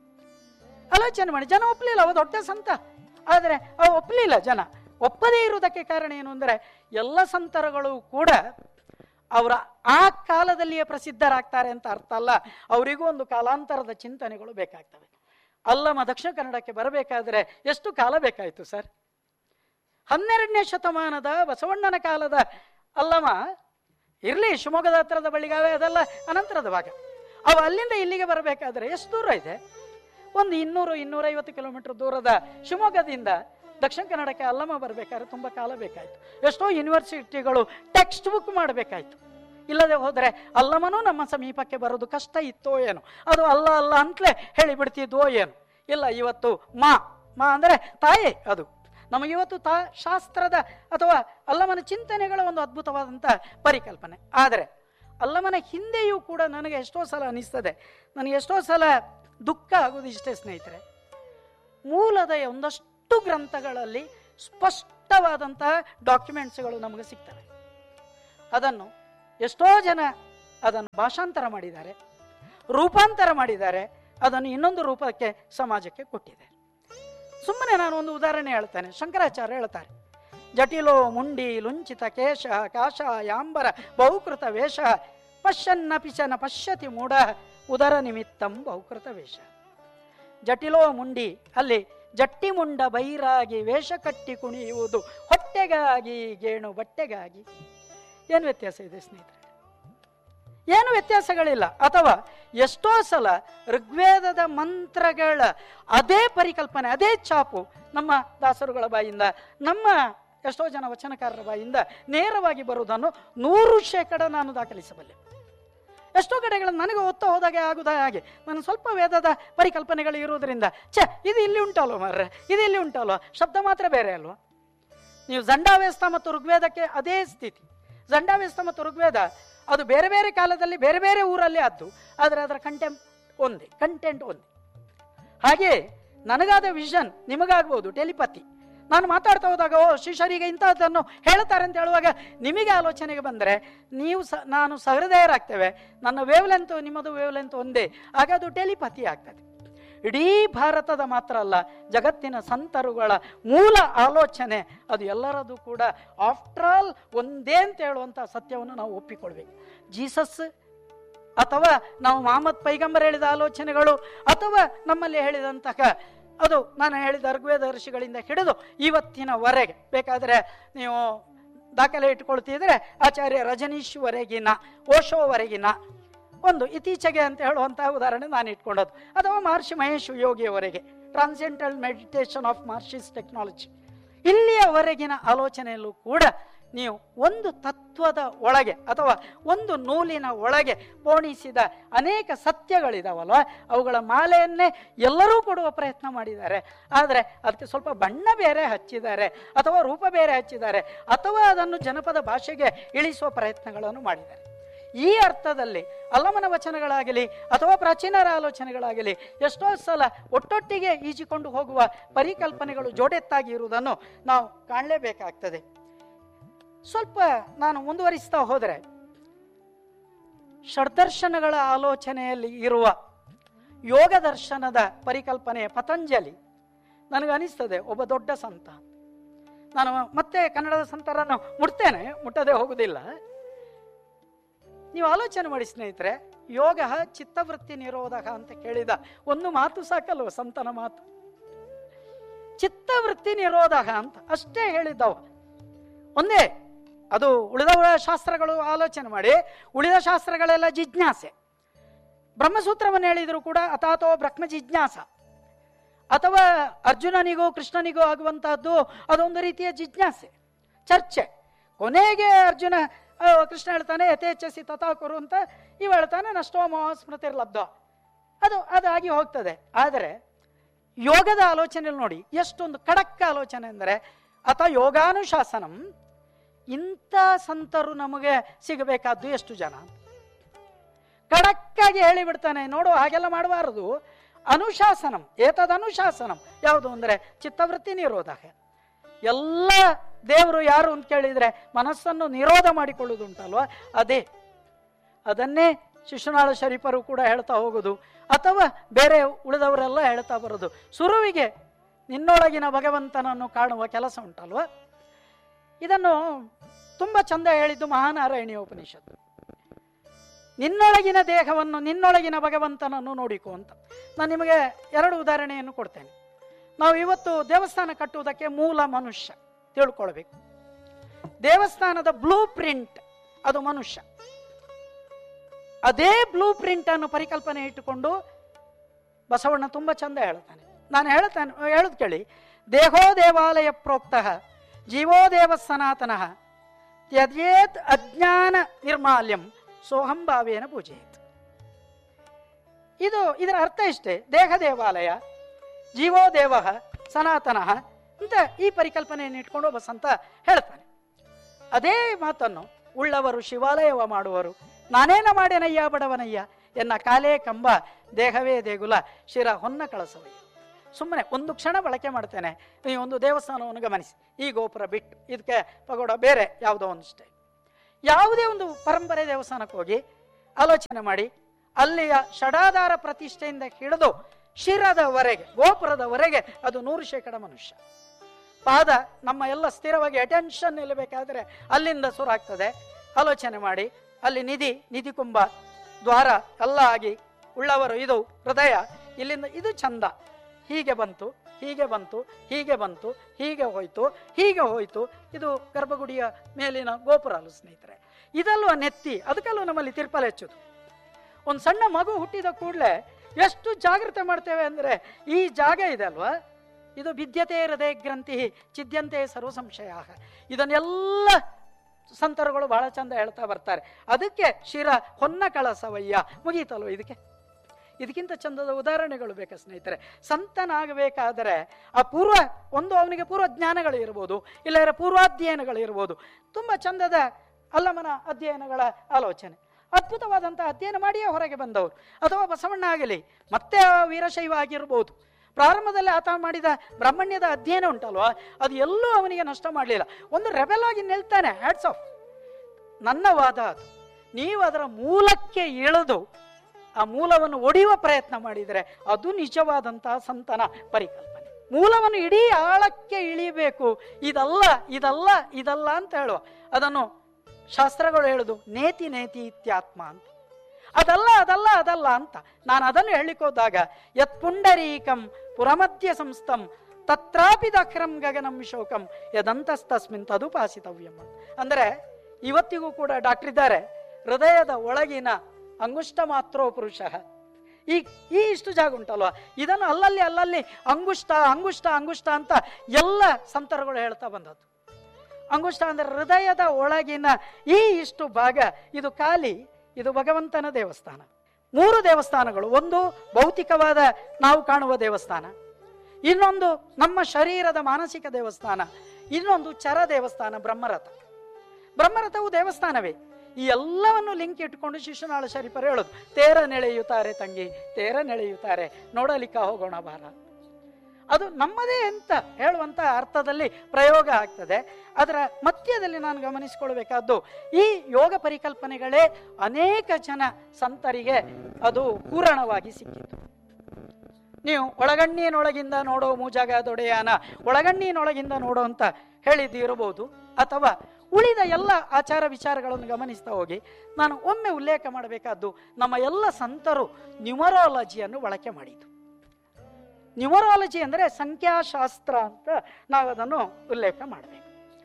ಆಲೋಚನೆ ಮಾಡಿ ಜನ ಒಪ್ಪಲಿಲ್ಲ ಅವ ದೊಡ್ಡ ಸಂತ ಆದರೆ ಅವ ಒಪ್ಪಲಿಲ್ಲ ಜನ ಒಪ್ಪದೇ ಇರುವುದಕ್ಕೆ ಕಾರಣ ಏನು ಅಂದರೆ ಎಲ್ಲ ಸಂತರುಗಳು ಕೂಡ ಅವರ ಆ ಕಾಲದಲ್ಲಿಯೇ ಪ್ರಸಿದ್ಧರಾಗ್ತಾರೆ ಅಂತ ಅರ್ಥ ಅಲ್ಲ ಅವರಿಗೂ ಒಂದು ಕಾಲಾಂತರದ ಚಿಂತನೆಗಳು ಬೇಕಾಗ್ತವೆ ಅಲ್ಲಮ ದಕ್ಷಿಣ ಕನ್ನಡಕ್ಕೆ ಬರಬೇಕಾದ್ರೆ ಎಷ್ಟು ಕಾಲ ಬೇಕಾಯಿತು ಸರ್ ಹನ್ನೆರಡನೇ ಶತಮಾನದ ಬಸವಣ್ಣನ ಕಾಲದ ಅಲ್ಲಮ ಇರಲಿ ಶಿವಮೊಗ್ಗದ ಹತ್ರದ ಬಳಿಗಾವೆ ಅದೆಲ್ಲ ಅನಂತರದ ಭಾಗ ಅವ ಅಲ್ಲಿಂದ ಇಲ್ಲಿಗೆ ಬರಬೇಕಾದ್ರೆ ಎಷ್ಟು ದೂರ ಇದೆ ಒಂದು ಇನ್ನೂರು ಇನ್ನೂರೈವತ್ತು ಕಿಲೋಮೀಟರ್ ದೂರದ ಶಿವಮೊಗ್ಗದಿಂದ ದಕ್ಷಿಣ ಕನ್ನಡಕ್ಕೆ ಅಲ್ಲಮ ಬರಬೇಕಾದ್ರೆ ತುಂಬ ಕಾಲ ಬೇಕಾಯಿತು ಎಷ್ಟೋ ಯೂನಿವರ್ಸಿಟಿಗಳು ಟೆಕ್ಸ್ಟ್ ಬುಕ್ ಮಾಡಬೇಕಾಯ್ತು ಇಲ್ಲದೆ ಹೋದರೆ ಅಲ್ಲಮನೂ ನಮ್ಮ ಸಮೀಪಕ್ಕೆ ಬರೋದು ಕಷ್ಟ ಇತ್ತೋ ಏನು ಅದು ಅಲ್ಲ ಅಲ್ಲ ಅಂತಲೇ ಹೇಳಿಬಿಡ್ತಿದ್ವೋ ಏನು ಇಲ್ಲ ಇವತ್ತು ಮಾ ಮಾ ಅಂದರೆ ತಾಯಿ ಅದು ನಮಗಿವತ್ತು ತಾ ಶಾಸ್ತ್ರದ ಅಥವಾ ಅಲ್ಲಮನ ಚಿಂತನೆಗಳ ಒಂದು ಅದ್ಭುತವಾದಂಥ ಪರಿಕಲ್ಪನೆ ಆದರೆ ಅಲ್ಲಮನ ಹಿಂದೆಯೂ ಕೂಡ ನನಗೆ ಎಷ್ಟೋ ಸಲ ಅನಿಸ್ತದೆ ನನಗೆ ಎಷ್ಟೋ ಸಲ ದುಃಖ ಆಗೋದು ಇಷ್ಟೇ ಸ್ನೇಹಿತರೆ ಮೂಲದ ಒಂದಷ್ಟು ಗ್ರಂಥಗಳಲ್ಲಿ ಸ್ಪಷ್ಟವಾದಂತಹ ಡಾಕ್ಯುಮೆಂಟ್ಸ್ಗಳು ನಮಗೆ ಸಿಗ್ತವೆ ಅದನ್ನು ಎಷ್ಟೋ ಜನ ಅದನ್ನು ಭಾಷಾಂತರ ಮಾಡಿದ್ದಾರೆ ರೂಪಾಂತರ ಮಾಡಿದ್ದಾರೆ ಅದನ್ನು ಇನ್ನೊಂದು ರೂಪಕ್ಕೆ ಸಮಾಜಕ್ಕೆ ಕೊಟ್ಟಿದ್ದಾರೆ ಸುಮ್ಮನೆ ನಾನು ಒಂದು ಉದಾಹರಣೆ ಹೇಳ್ತೇನೆ ಶಂಕರಾಚಾರ್ಯ ಹೇಳ್ತಾರೆ ಜಟಿಲೋ ಮುಂಡಿ ಲುಂಚಿತ ಕೇಶ ಕಾಶ ಯಾಂಬರ ಬಹುಕೃತ ವೇಷ ಪಶ್ಯನ್ನ ಪಿಶನ ಪಶ್ಯತಿ ಮೂಢ ಉದರ ನಿಮಿತ್ತಂ ಬಹುಕೃತ ವೇಷ ಜಟಿಲೋ ಮುಂಡಿ ಅಲ್ಲಿ ಜಟ್ಟಿ ಮುಂಡ ಬೈರಾಗಿ ವೇಷ ಕಟ್ಟಿ ಕುಣಿಯುವುದು ಹೊಟ್ಟೆಗಾಗಿ ಗೇಣು ಬಟ್ಟೆಗಾಗಿ ಏನು ವ್ಯತ್ಯಾಸ ಇದೆ ಸ್ನೇಹಿತರೆ ಏನು ವ್ಯತ್ಯಾಸಗಳಿಲ್ಲ ಅಥವಾ ಎಷ್ಟೋ ಸಲ ಋಗ್ವೇದದ ಮಂತ್ರಗಳ ಅದೇ ಪರಿಕಲ್ಪನೆ ಅದೇ ಚಾಪು ನಮ್ಮ ದಾಸರುಗಳ ಬಾಯಿಂದ ನಮ್ಮ ಎಷ್ಟೋ ಜನ ವಚನಕಾರರ ಬಾಯಿಂದ ನೇರವಾಗಿ ಬರುವುದನ್ನು ನೂರು ಶೇಕಡ ನಾನು ದಾಖಲಿಸಬಲ್ಲೆ ಎಷ್ಟೋ ಕಡೆಗಳನ್ನು ನನಗೆ ಓದ್ತಾ ಹೋದಾಗೆ ಆಗುದ ಹಾಗೆ ನಾನು ಸ್ವಲ್ಪ ವೇದದ ಪರಿಕಲ್ಪನೆಗಳು ಇರುವುದರಿಂದ ಛೆ ಇದು ಇಲ್ಲಿ ಉಂಟಲ್ವ ಮಾರ್ರೆ ಇದು ಇಲ್ಲಿ ಉಂಟಲ್ವ ಶಬ್ದ ಮಾತ್ರ ಬೇರೆ ಅಲ್ವಾ ನೀವು ಜಂಡಾವ್ಯಸ್ಥ ಮತ್ತು ಋಗ್ವೇದಕ್ಕೆ ಅದೇ ಸ್ಥಿತಿ ಜಂಡಾವ್ಯಸ್ಥ ಮತ್ತು ಋಗ್ವೇದ ಅದು ಬೇರೆ ಬೇರೆ ಕಾಲದಲ್ಲಿ ಬೇರೆ ಬೇರೆ ಊರಲ್ಲಿ ಆದ್ದು ಆದರೆ ಅದರ ಕಂಟೆಂಟ್ ಒಂದೇ ಕಂಟೆಂಟ್ ಒಂದೇ ಹಾಗೆ ನನಗಾದ ವಿಷನ್ ನಿಮಗಾಗ್ಬೋದು ಟೆಲಿಪತಿ ನಾನು ಮಾತಾಡ್ತಾ ಹೋದಾಗ ಓ ಶಿಷ್ಯರಿಗೆ ಇಂಥದ್ದನ್ನು ಹೇಳ್ತಾರೆ ಅಂತ ಹೇಳುವಾಗ ನಿಮಗೆ ಆಲೋಚನೆಗೆ ಬಂದರೆ ನೀವು ಸ ನಾನು ಸಹೃದಯರಾಗ್ತೇವೆ ನನ್ನ ವೇವ್ಲೆಂತ್ ನಿಮ್ಮದು ವೇವ್ಲೆಂತ್ ಒಂದೇ ಆಗ ಅದು ಟೆಲಿಪತಿ ಆಗ್ತದೆ ಇಡೀ ಭಾರತದ ಮಾತ್ರ ಅಲ್ಲ ಜಗತ್ತಿನ ಸಂತರುಗಳ ಮೂಲ ಆಲೋಚನೆ ಅದು ಎಲ್ಲರದು ಕೂಡ ಆಫ್ಟರ್ ಆಲ್ ಒಂದೇ ಅಂತ ಹೇಳುವಂಥ ಸತ್ಯವನ್ನು ನಾವು ಒಪ್ಪಿಕೊಳ್ಬೇಕು ಜೀಸಸ್ ಅಥವಾ ನಾವು ಮಹಮ್ಮದ್ ಪೈಗಂಬರ್ ಹೇಳಿದ ಆಲೋಚನೆಗಳು ಅಥವಾ ನಮ್ಮಲ್ಲಿ ಹೇಳಿದಂತಹ ಅದು ನಾನು ಹೇಳಿದ ಋಗ್ವೇದ ಋಷಿಗಳಿಂದ ಹಿಡಿದು ಇವತ್ತಿನವರೆಗೆ ಬೇಕಾದರೆ ನೀವು ದಾಖಲೆ ಇಟ್ಕೊಳ್ತಿದ್ರೆ ಆಚಾರ್ಯ ರಜನೀಶ್ವರೆಗಿನ ಓಶೋವರೆಗಿನ ಒಂದು ಇತ್ತೀಚೆಗೆ ಅಂತ ಹೇಳುವಂತಹ ಉದಾಹರಣೆ ನಾನು ಇಟ್ಕೊಂಡದ್ದು ಅಥವಾ ಮಹರ್ಷಿ ಮಹೇಶ್ ಯೋಗಿಯವರೆಗೆ transcendental meditation of Maharshi's technology ಇಲ್ಲಿಯವರೆಗಿನ ಆಲೋಚನೆಯಲ್ಲೂ ಕೂಡ ನೀವು ಒಂದು ತತ್ವದ ಒಳಗೆ ಅಥವಾ ಒಂದು ನೂಲಿನ ಒಳಗೆ ಪೋಣಿಸಿದ ಅನೇಕ ಸತ್ಯಗಳಿದಾವಲ್ವ ಅವುಗಳ ಮಾಲೆಯನ್ನೇ ಎಲ್ಲರೂ ಕೊಡುವ ಪ್ರಯತ್ನ ಮಾಡಿದ್ದಾರೆ ಆದರೆ ಅದಕ್ಕೆ ಸ್ವಲ್ಪ ಬಣ್ಣ ಬೇರೆ ಹಚ್ಚಿದ್ದಾರೆ ಅಥವಾ ರೂಪ ಬೇರೆ ಹಚ್ಚಿದ್ದಾರೆ ಅಥವಾ ಅದನ್ನು ಜನಪದ ಭಾಷೆಗೆ ಇಳಿಸುವ ಪ್ರಯತ್ನಗಳನ್ನು ಮಾಡಿದ್ದಾರೆ ಈ ಅರ್ಥದಲ್ಲಿ ಅಲ್ಲಮನ ವಚನಗಳಾಗಲಿ ಅಥವಾ ಪ್ರಾಚೀನರ ಆಲೋಚನೆಗಳಾಗಲಿ ಎಷ್ಟೋ ಸಲ ಒಟ್ಟೊಟ್ಟಿಗೆ ಈಜಿಕೊಂಡು ಹೋಗುವ ಪರಿಕಲ್ಪನೆಗಳು ಜೋಡೆತ್ತಾಗಿ ಇರುವುದನ್ನು ನಾವು ಕಾಣಲೇಬೇಕಾಗ್ತದೆ ಸ್ವಲ್ಪ ನಾನು ಮುಂದುವರಿಸ್ತಾ ಹೋದರೆ ಷಡ್ದರ್ಶನಗಳ ಆಲೋಚನೆಯಲ್ಲಿ ಇರುವ ಯೋಗ ದರ್ಶನದ ಪರಿಕಲ್ಪನೆಯ ಪತಂಜಲಿ ನನಗನಿಸ್ತದೆ ಒಬ್ಬ ದೊಡ್ಡ ಸಂತ ನಾನು ಮತ್ತೆ ಕನ್ನಡದ ಸಂತರನ್ನು ಮುಟ್ತೇನೆ ಮುಟ್ಟದೆ ಹೋಗುವುದಿಲ್ಲ ನೀವು ಆಲೋಚನೆ ಮಾಡಿ ಸ್ನೇಹಿತರೆ ಯೋಗ ಚಿತ್ತವೃತ್ತಿ ನಿರೋಧಕ ಅಂತ ಕೇಳಿದ ಒಂದು ಮಾತು ಸಾಕಲ್ವ ಸಂತನ ಮಾತು ಚಿತ್ತವೃತ್ತಿ ನಿರೋಧಕ ಅಂತ ಅಷ್ಟೇ ಹೇಳಿದ್ದವ ಒಂದೇ ಅದು ಉಳಿದವ ಶಾಸ್ತ್ರಗಳು ಆಲೋಚನೆ ಮಾಡಿ ಉಳಿದ ಶಾಸ್ತ್ರಗಳೆಲ್ಲ ಜಿಜ್ಞಾಸೆ ಬ್ರಹ್ಮಸೂತ್ರವನ್ನು ಹೇಳಿದ್ರು ಕೂಡ ಅಥಾತೋ ಬ್ರಹ್ಮ ಜಿಜ್ಞಾಸ ಅಥವಾ ಅರ್ಜುನನಿಗೂ ಕೃಷ್ಣನಿಗೂ ಆಗುವಂತಹದ್ದು ಅದೊಂದು ರೀತಿಯ ಜಿಜ್ಞಾಸೆ ಚರ್ಚೆ ಕೊನೆಗೆ ಅರ್ಜುನ ಆ, ಕೃಷ್ಣ ಹೇಳ್ತಾನೆ ಯಥೇಚ್ಛಸಿ ತಥಾ ಕುರು ಅಂತ ಇವ ಹೇಳ್ತಾನೆ ನಷ್ಟೋ ಮೋಹ ಸ್ಮೃತಿರ್ಲಬ್ಧ ಅದು ಅದಾಗಿ ಹೋಗ್ತದೆ ಆದರೆ ಯೋಗದ ಆಲೋಚನೆಯಲ್ಲಿ ನೋಡಿ ಎಷ್ಟೊಂದು ಖಡಕ್ ಆಲೋಚನೆ ಅಂದರೆ ಅಥ ಯೋಗಾನುಶಾಸನಂ ಇಂಥ ಸಂತರು ನಮಗೆ ಸಿಗಬೇಕಾದ್ದು ಎಷ್ಟು ಜನ ಖಡಕ್ಕಾಗಿ ಹೇಳಿಬಿಡ್ತಾನೆ ನೋಡು ಹಾಗೆಲ್ಲ ಮಾಡಬಾರದು ಅನುಶಾಸನಂ ಏತದ ಅನುಶಾಸನಂ ಯಾವುದು ಅಂದರೆ ಚಿತ್ತವೃತ್ತಿ ನಿರೋಧಕ ಎಲ್ಲ ದೇವರು ಯಾರು ಅಂತ ಕೇಳಿದ್ರೆ ಮನಸ್ಸನ್ನು ನಿರೋಧ ಮಾಡಿಕೊಳ್ಳುವುದುಂಟಲ್ವ ಅದೇ ಅದನ್ನೇ ಶಿಶುನಾಳ ಶರೀಫರು ಕೂಡ ಹೇಳ್ತಾ ಹೋಗುದು ಅಥವಾ ಬೇರೆ ಉಳಿದವರೆಲ್ಲ ಹೇಳ್ತಾ ಬರೋದು ಸುರುವಿಗೆ ನಿನ್ನೊಳಗಿನ ಭಗವಂತನನ್ನು ಕಾಣುವ ಕೆಲಸ ಉಂಟಲ್ವ ಇದನ್ನು ತುಂಬಾ ಚಂದ ಹೇಳಿದ್ದು ಮಹಾನಾರಾಯಣಿ ಉಪನಿಷತ್ತು ನಿನ್ನೊಳಗಿನ ದೇಹವನ್ನು ನಿನ್ನೊಳಗಿನ ಭಗವಂತನನ್ನು ನೋಡಿಕೊ ಅಂತ ನಾನು ನಿಮಗೆ ಎರಡು ಉದಾಹರಣೆಯನ್ನು ಕೊಡ್ತೇನೆ ನಾವು ಇವತ್ತು ದೇವಸ್ಥಾನ ಕಟ್ಟುವುದಕ್ಕೆ ಮೂಲ ಮನುಷ್ಯ ತಿಳ್ಕೊಳ್ಬೇಕು ದೇವಸ್ಥಾನದ ಬ್ಲೂ ಪ್ರಿಂಟ್ ಅದು ಮನುಷ್ಯ ಅದೇ ಬ್ಲೂ ಪ್ರಿಂಟ್ ಅನ್ನು ಪರಿಕಲ್ಪನೆ ಇಟ್ಟುಕೊಂಡು ಬಸವಣ್ಣ ತುಂಬಾ ಚಂದ ಹೇಳ್ತಾನೆ ನಾನು ಹೇಳ್ತಾನೆ ಹೇಳುದು ಕೇಳಿ ದೇಹೋ ದೇವಾಲಯ ಪ್ರೋಕ್ತ ಜೀವೋ ದೇವ ಸನಾತನಃ ತ್ಯಜೇತ್ ಅಜ್ಞಾನ ನಿರ್ಮಾಲ್ಯಂ ಸೋಹಂ ಭಾವೇನ ಪೂಜೆಯತ್ ಇದು ಇದರ ಅರ್ಥ ಇಷ್ಟೇ ದೇಹ ದೇವಾಲಯ ಜೀವೋ ದೇವ ಸನಾತನಃ ಅಂತ ಈ ಪರಿಕಲ್ಪನೆಯನ್ನು ಇಟ್ಕೊಂಡು ಒಬ್ಬ ಸಂತ ಹೇಳ್ತಾನೆ ಅದೇ ಮಾತನ್ನು ಉಳ್ಳವರು ಶಿವಾಲಯವ ಮಾಡುವರು ನಾನೇನ ಮಾಡೇನಯ್ಯ ಬಡವನಯ್ಯ ಎನ್ನ ಕಾಲೇ ಕಂಬ ದೇಹವೇ ದೇಗುಲ ಶಿರ ಹೊನ್ನ ಕಳಸವಯ್ಯ ಸುಮ್ಮನೆ ಒಂದು ಕ್ಷಣ ಬಳಕೆ ಮಾಡ್ತೇನೆ ಈ ಒಂದು ದೇವಸ್ಥಾನವನ್ನು ಗಮನಿಸಿ ಈ ಗೋಪುರ ಬಿಟ್ಟು ಇದಕ್ಕೆ ಪಗೋಡ ಬೇರೆ ಯಾವುದೋ ಒಂದು ಸ್ಟೈಲ್ ಯಾವುದೇ ಒಂದು ಪರಂಪರೆ ದೇವಸ್ಥಾನಕ್ಕೆ ಹೋಗಿ ಆಲೋಚನೆ ಮಾಡಿ ಅಲ್ಲಿಯ ಷಡಾಧಾರ ಪ್ರತಿಷ್ಠೆಯಿಂದ ಹಿಡಿದು ಶಿರದವರೆಗೆ ಗೋಪುರದವರೆಗೆ ಅದು ನೂರು ಶೇಕಡ ಮನುಷ್ಯ ಪಾದ ನಮ್ಮ ಎಲ್ಲ ಸ್ಥಿರವಾಗಿ ಅಟೆನ್ಷನ್ ನಿಲ್ಲಬೇಕಾದ್ರೆ ಅಲ್ಲಿಂದ ಶುರು ಆಗ್ತದೆ ಆಲೋಚನೆ ಮಾಡಿ ಅಲ್ಲಿ ನಿಧಿ ನಿಧಿ ಕುಂಭ ದ್ವಾರ ಎಲ್ಲ ಆಗಿ ಉಳ್ಳವರು ಇದು ಹೃದಯ ಇಲ್ಲಿಂದ ಇದು ಚಂದ ಹೀಗೆ ಬಂತು ಹೀಗೆ ಬಂತು ಹೀಗೆ ಬಂತು ಹೀಗೆ ಹೋಯ್ತು ಹೀಗೆ ಹೋಯ್ತು ಇದು ಗರ್ಭಗುಡಿಯ ಮೇಲಿನ ಗೋಪುರ ಅಲ್ಲ ಸ್ನೇಹಿತರೆ ಇದಲ್ವ ನೆತ್ತಿ ಅದಕ್ಕಲ್ಲೂ ನಮ್ಮಲ್ಲಿ ತಿರ್ಪಲ್ ಹೆಚ್ಚುದು ಒಂದು ಸಣ್ಣ ಮಗು ಹುಟ್ಟಿದ ಕೂಡಲೇ ಎಷ್ಟು ಜಾಗ್ರತೆ ಮಾಡ್ತೇವೆ ಅಂದರೆ ಈ ಜಾಗ ಇದೆ ಅಲ್ವಾ ಇದು ವಿದ್ಯತೆ ಹೃದಯ ಗ್ರಂಥಿ ಚಿದ್ಯಂತೆ ಸರ್ವ ಸಂಶಯ ಇದನ್ನೆಲ್ಲ ಸಂತರುಗಳು ಬಹಳ ಚಂದ ಹೇಳ್ತಾ ಬರ್ತಾರೆ ಅದಕ್ಕೆ ಶಿರ ಹೊನ್ನ ಕಳಸವಯ್ಯ ಮುಗೀತಲ್ವ ಇದಕ್ಕೆ ಇದಕ್ಕಿಂತ ಚಂದದ ಉದಾಹರಣೆಗಳು ಬೇಕಾ ಸ್ನೇಹಿತರೆ ಸಂತನಾಗಬೇಕಾದರೆ ಆ ಪೂರ್ವ ಒಂದು ಅವನಿಗೆ ಪೂರ್ವ ಜ್ಞಾನಗಳು ಇರ್ಬೋದು ಇಲ್ಲದ್ರೆ ಪೂರ್ವಾಧ್ಯಯನಗಳು ಇರ್ಬೋದು ತುಂಬ ಚಂದದ ಅಲ್ಲಮನ ಅಧ್ಯಯನಗಳ ಆಲೋಚನೆ ಅದ್ಭುತವಾದಂಥ ಅಧ್ಯಯನ ಮಾಡಿಯೇ ಹೊರಗೆ ಬಂದವರು ಅಥವಾ ಬಸವಣ್ಣ ಆಗಲಿ ಮತ್ತೆ ಆ ವೀರಶೈವ ಆಗಿರ್ಬೋದು ಪ್ರಾರಂಭದಲ್ಲಿ ಆತ ಮಾಡಿದ ಬ್ರಾಹ್ಮಣ್ಯದ ಅಧ್ಯಯನ ಉಂಟಲ್ವಾ ಅದು ಎಲ್ಲೂ ಅವನಿಗೆ ನಷ್ಟ ಮಾಡಲಿಲ್ಲ ಒಂದು ರೆಬೆಲ್ ಆಗಿ ನಿಲ್ತಾನೆ ಹ್ಯಾಟ್ಸ್ ಆಫ್ ನನ್ನ ವಾದ ಅದು ನೀವು ಅದರ ಮೂಲಕ್ಕೆ ಇಳಿದು ಆ ಮೂಲವನ್ನು ಒಡೆಯುವ ಪ್ರಯತ್ನ ಮಾಡಿದರೆ ಅದು ನಿಜವಾದಂತಹ ಸಂತನ ಪರಿಕಲ್ಪನೆ ಮೂಲವನ್ನು ಇಡೀ ಆಳಕ್ಕೆ ಇಳಿಬೇಕು ಇದಲ್ಲ ಇದಲ್ಲ ಇದಲ್ಲ ಅಂತ ಹೇಳುವ ಅದನ್ನು ಶಾಸ್ತ್ರಗಳು ಹೇಳುದು ನೇತಿ ನೇತಿ ಇತ್ಯಾತ್ಮ ಅಂತ ಅದಲ್ಲ ಅದಲ್ಲ ಅದಲ್ಲ ಅಂತ ನಾನು ಅದನ್ನು ಹೇಳಿಕೋದಾಗ ಯತ್ ಪುಂಡರೀಕಂ ಪುರಮಧ್ಯ ಸಂಸ್ಥಂ ತತ್ರಾಪಿ ದಖರಂ ಗಗನಂ ಶೋಕಂ ಯದಂತಸ್ತಸ್ಮಿನ್ ತದುಪಾಸಿತವ್ಯಂ ಅಂದರೆ ಇವತ್ತಿಗೂ ಕೂಡ ಡಾಕ್ಟರ್ ಇದ್ದಾರೆ ಹೃದಯದ ಒಳಗಿನ ಅಂಗುಷ್ಟ ಮಾತ್ರೋ ಪುರುಷ ಈ ಈ ಇಷ್ಟು ಜಾಗ ಉಂಟಲ್ವಾ ಇದನ್ನು ಅಲ್ಲಲ್ಲಿ ಅಲ್ಲಲ್ಲಿ ಅಂಗುಷ್ಟ ಅಂಗುಷ್ಟ ಅಂಗುಷ್ಟ ಅಂತ ಎಲ್ಲ ಸಂತರುಗಳು ಹೇಳ್ತಾ ಬಂದದ್ದು ಅಂಗುಷ್ಟ ಅಂದರೆ ಹೃದಯದ ಒಳಗಿನ ಈ ಇಷ್ಟು ಭಾಗ ಇದು ಖಾಲಿ ಇದು ಭಗವಂತನ ದೇವಸ್ಥಾನ ಮೂರು ದೇವಸ್ಥಾನಗಳು ಒಂದು ಭೌತಿಕವಾದ ನಾವು ಕಾಣುವ ದೇವಸ್ಥಾನ ಇನ್ನೊಂದು ನಮ್ಮ ಶರೀರದ ಮಾನಸಿಕ ದೇವಸ್ಥಾನ ಇನ್ನೊಂದು ಚರ ದೇವಸ್ಥಾನ ಬ್ರಹ್ಮರಥ ಬ್ರಹ್ಮರಥವು ದೇವಸ್ಥಾನವೇ ಈ ಎಲ್ಲವನ್ನು ಲಿಂಕ್ ಇಟ್ಕೊಂಡು ಶಿಶುನಾಳ ಶರೀಫರು ಹೇಳೋದು ತೇರ ನೆಳೆಯುತ್ತಾರೆ ತಂಗಿ ತೇರ ನೆಳೆಯುತ್ತಾರೆ ನೋಡಲಿಕ್ಕ ಹೋಗೋಣ ಬಾರ ಅದು ನಮ್ಮದೇ ಅಂತ ಹೇಳುವಂತ ಅರ್ಥದಲ್ಲಿ ಪ್ರಯೋಗ ಆಗ್ತದೆ ಅದರ ಮಧ್ಯದಲ್ಲಿ ನಾನು ಗಮನಿಸಿಕೊಳ್ಬೇಕಾದ್ದು ಈ ಯೋಗ ಪರಿಕಲ್ಪನೆಗಳೇ ಅನೇಕ ಜನ ಸಂತರಿಗೆ ಅದು ಪೂರಣವಾಗಿ ಸಿಕ್ಕಿತು ನೀವು ಒಳಗಣ್ಣಿನೊಳಗಿಂದ ನೋಡೋ ಮೂಜಾಗ ದೊಡೆಯಾನ ಒಳಗಣ್ಣಿನೊಳಗಿಂದ ನೋಡೋ ಅಂತ ಹೇಳಿದ್ದಿರಬಹುದು ಅಥವಾ ಉಳಿದ ಎಲ್ಲ ಆಚಾರ ವಿಚಾರಗಳನ್ನು ಗಮನಿಸ್ತಾ ಹೋಗಿ ನಾನು ಒಮ್ಮೆ ಉಲ್ಲೇಖ ಮಾಡಬೇಕಾದ್ದು ನಮ್ಮ ಎಲ್ಲ ಸಂತರು ನ್ಯೂಮರಾಲಜಿಯನ್ನು ಬಳಕೆ ಮಾಡಿದ್ದು ನ್ಯೂಮರಾಲಜಿ ಅಂದರೆ ಸಂಖ್ಯಾಶಾಸ್ತ್ರ ಅಂತ ನಾವು ಅದನ್ನು ಉಲ್ಲೇಖ ಮಾಡಬೇಕು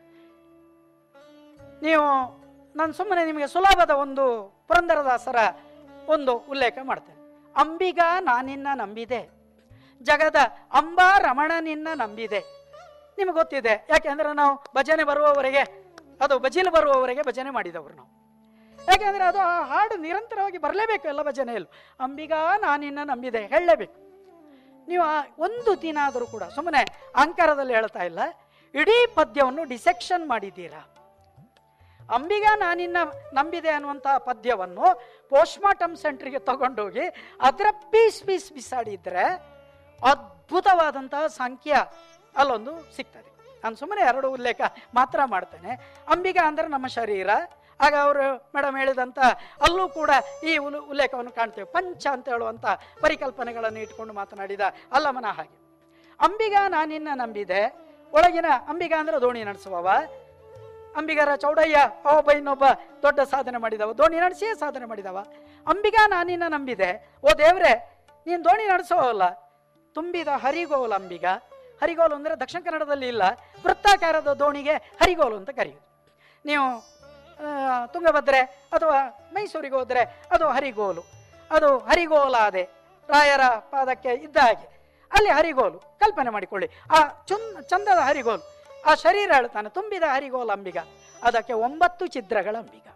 ನೀವು ನಾನು ಸುಮ್ಮನೆ ನಿಮಗೆ ಸುಲಭದ ಒಂದು ಪುರಂದರದಾಸರ ಒಂದು ಉಲ್ಲೇಖ ಮಾಡ್ತೇನೆ ಅಂಬಿಗ ನಾನಿನ್ನ ನಂಬಿದೆ ಜಗದ ಅಂಬಾ ರಮಣ ನಿನ್ನ ನಂಬಿದೆ ನಿಮಗೆ ಗೊತ್ತಿದೆ ಯಾಕೆಂದ್ರೆ ನಾವು ಭಜನೆ ಬರುವವರೆಗೆ ಅದು ಬಜಿಲು ಬರುವವರೆಗೆ ಭಜನೆ ಮಾಡಿದವರು ನಾವು ಯಾಕೆಂದ್ರೆ ಅದು ಆ ಹಾಡು ನಿರಂತರವಾಗಿ ಬರಲೇಬೇಕು ಎಲ್ಲ ಭಜನೆಯಲ್ಲೂ ಅಂಬಿಗ ನಾನಿನ್ನ ನಂಬಿದೆ ಹೇಳಲೇಬೇಕು ನೀವು ಆ ಒಂದು ದಿನ ಆದರೂ ಕೂಡ ಸುಮ್ಮನೆ ಅಂಕರದಲ್ಲಿ ಹೇಳ್ತಾ ಇಲ್ಲ ಇಡೀ ಪದ್ಯವನ್ನು ಡಿಸೆಕ್ಷನ್ ಮಾಡಿದ್ದೀರಾ ಅಂಬಿಗ ನಾನಿನ್ನ ನಂಬಿದೆ ಅನ್ನುವಂತಹ ಪದ್ಯವನ್ನು ಪೋಸ್ಟ್ಮಾರ್ಟಮ್ ಸೆಂಟ್ರಿಗೆ ತಗೊಂಡೋಗಿ ಅದರ ಪೀಸ್ ಪೀಸ್ ಬಿಸಾಡಿದ್ರೆ ಅದ್ಭುತವಾದಂತಹ ಸಂಖ್ಯಾ ಅಲ್ಲೊಂದು ಸಿಗ್ತದೆ ನಾನು ಸುಮ್ಮನೆ ಎರಡು ಉಲ್ಲೇಖ ಮಾತ್ರ ಮಾಡ್ತೇನೆ ಅಂಬಿಗ ಅಂದ್ರೆ ನಮ್ಮ ಶರೀರ ಆಗ ಅವರು ಮೇಡಮ್ ಹೇಳಿದಂತ ಅಲ್ಲೂ ಕೂಡ ಈ ಉಲ್ ಉಲ್ಲೇಖವನ್ನು ಕಾಣ್ತೇವೆ ಪಂಚ ಅಂತ ಹೇಳುವಂತ ಪರಿಕಲ್ಪನೆಗಳನ್ನು ಇಟ್ಕೊಂಡು ಮಾತನಾಡಿದ ಅಲ್ಲಮನ ಹಾಗೆ ಅಂಬಿಗ ನಾನಿನ್ನ ನಂಬಿದೆ ಒಳಗಿನ ಅಂಬಿಗ ಅಂದ್ರೆ ದೋಣಿ ನಡೆಸುವವ ಅಂಬಿಗರ ಚೌಡಯ್ಯ ಒಬ್ಬ ಇನ್ನೊಬ್ಬ ದೊಡ್ಡ ಸಾಧನೆ ಮಾಡಿದವ ದೋಣಿ ನಡೆಸಿಯೇ ಸಾಧನೆ ಮಾಡಿದವ ಅಂಬಿಗ ನಾನಿನ್ನ ನಂಬಿದೆ ಓ ದೇವ್ರೆ ನೀನು ದೋಣಿ ನಡೆಸೋವಲ್ಲ ತುಂಬಿದ ಹರಿಗೋಲು ಅಂಬಿಗ ಹರಿಗೋಲು ಅಂದರೆ ದಕ್ಷಿಣ ಕನ್ನಡದಲ್ಲಿ ಇಲ್ಲ ವೃತ್ತಾಕಾರದ ದೋಣಿಗೆ ಹರಿಗೋಲು ಅಂತ ಕರೆಯುವುದು ನೀವು ಆ, ತುಂಗಭದ್ರೆ ಅಥವಾ ಮೈಸೂರಿಗೆ ಹೋದರೆ ಅದು ಹರಿಗೋಲು ಅದು ಹರಿಗೋಲಾದೆ ರಾಯರ ಪಾದಕ್ಕೆ ಇದ್ದ ಹಾಗೆ ಅಲ್ಲಿ ಹರಿಗೋಲು ಕಲ್ಪನೆ ಮಾಡಿಕೊಳ್ಳಿ ಆ ಚುನ್ ಚಂದದ ಹರಿಗೋಲು ಆ ಶರೀರ ಹೇಳ್ತಾನೆ ತುಂಬಿದ ಹರಿಗೋಲು ಅಂಬಿಗ ಅದಕ್ಕೆ ಒಂಬತ್ತು ಚಿತ್ರಗಳ ಅಂಬಿಗ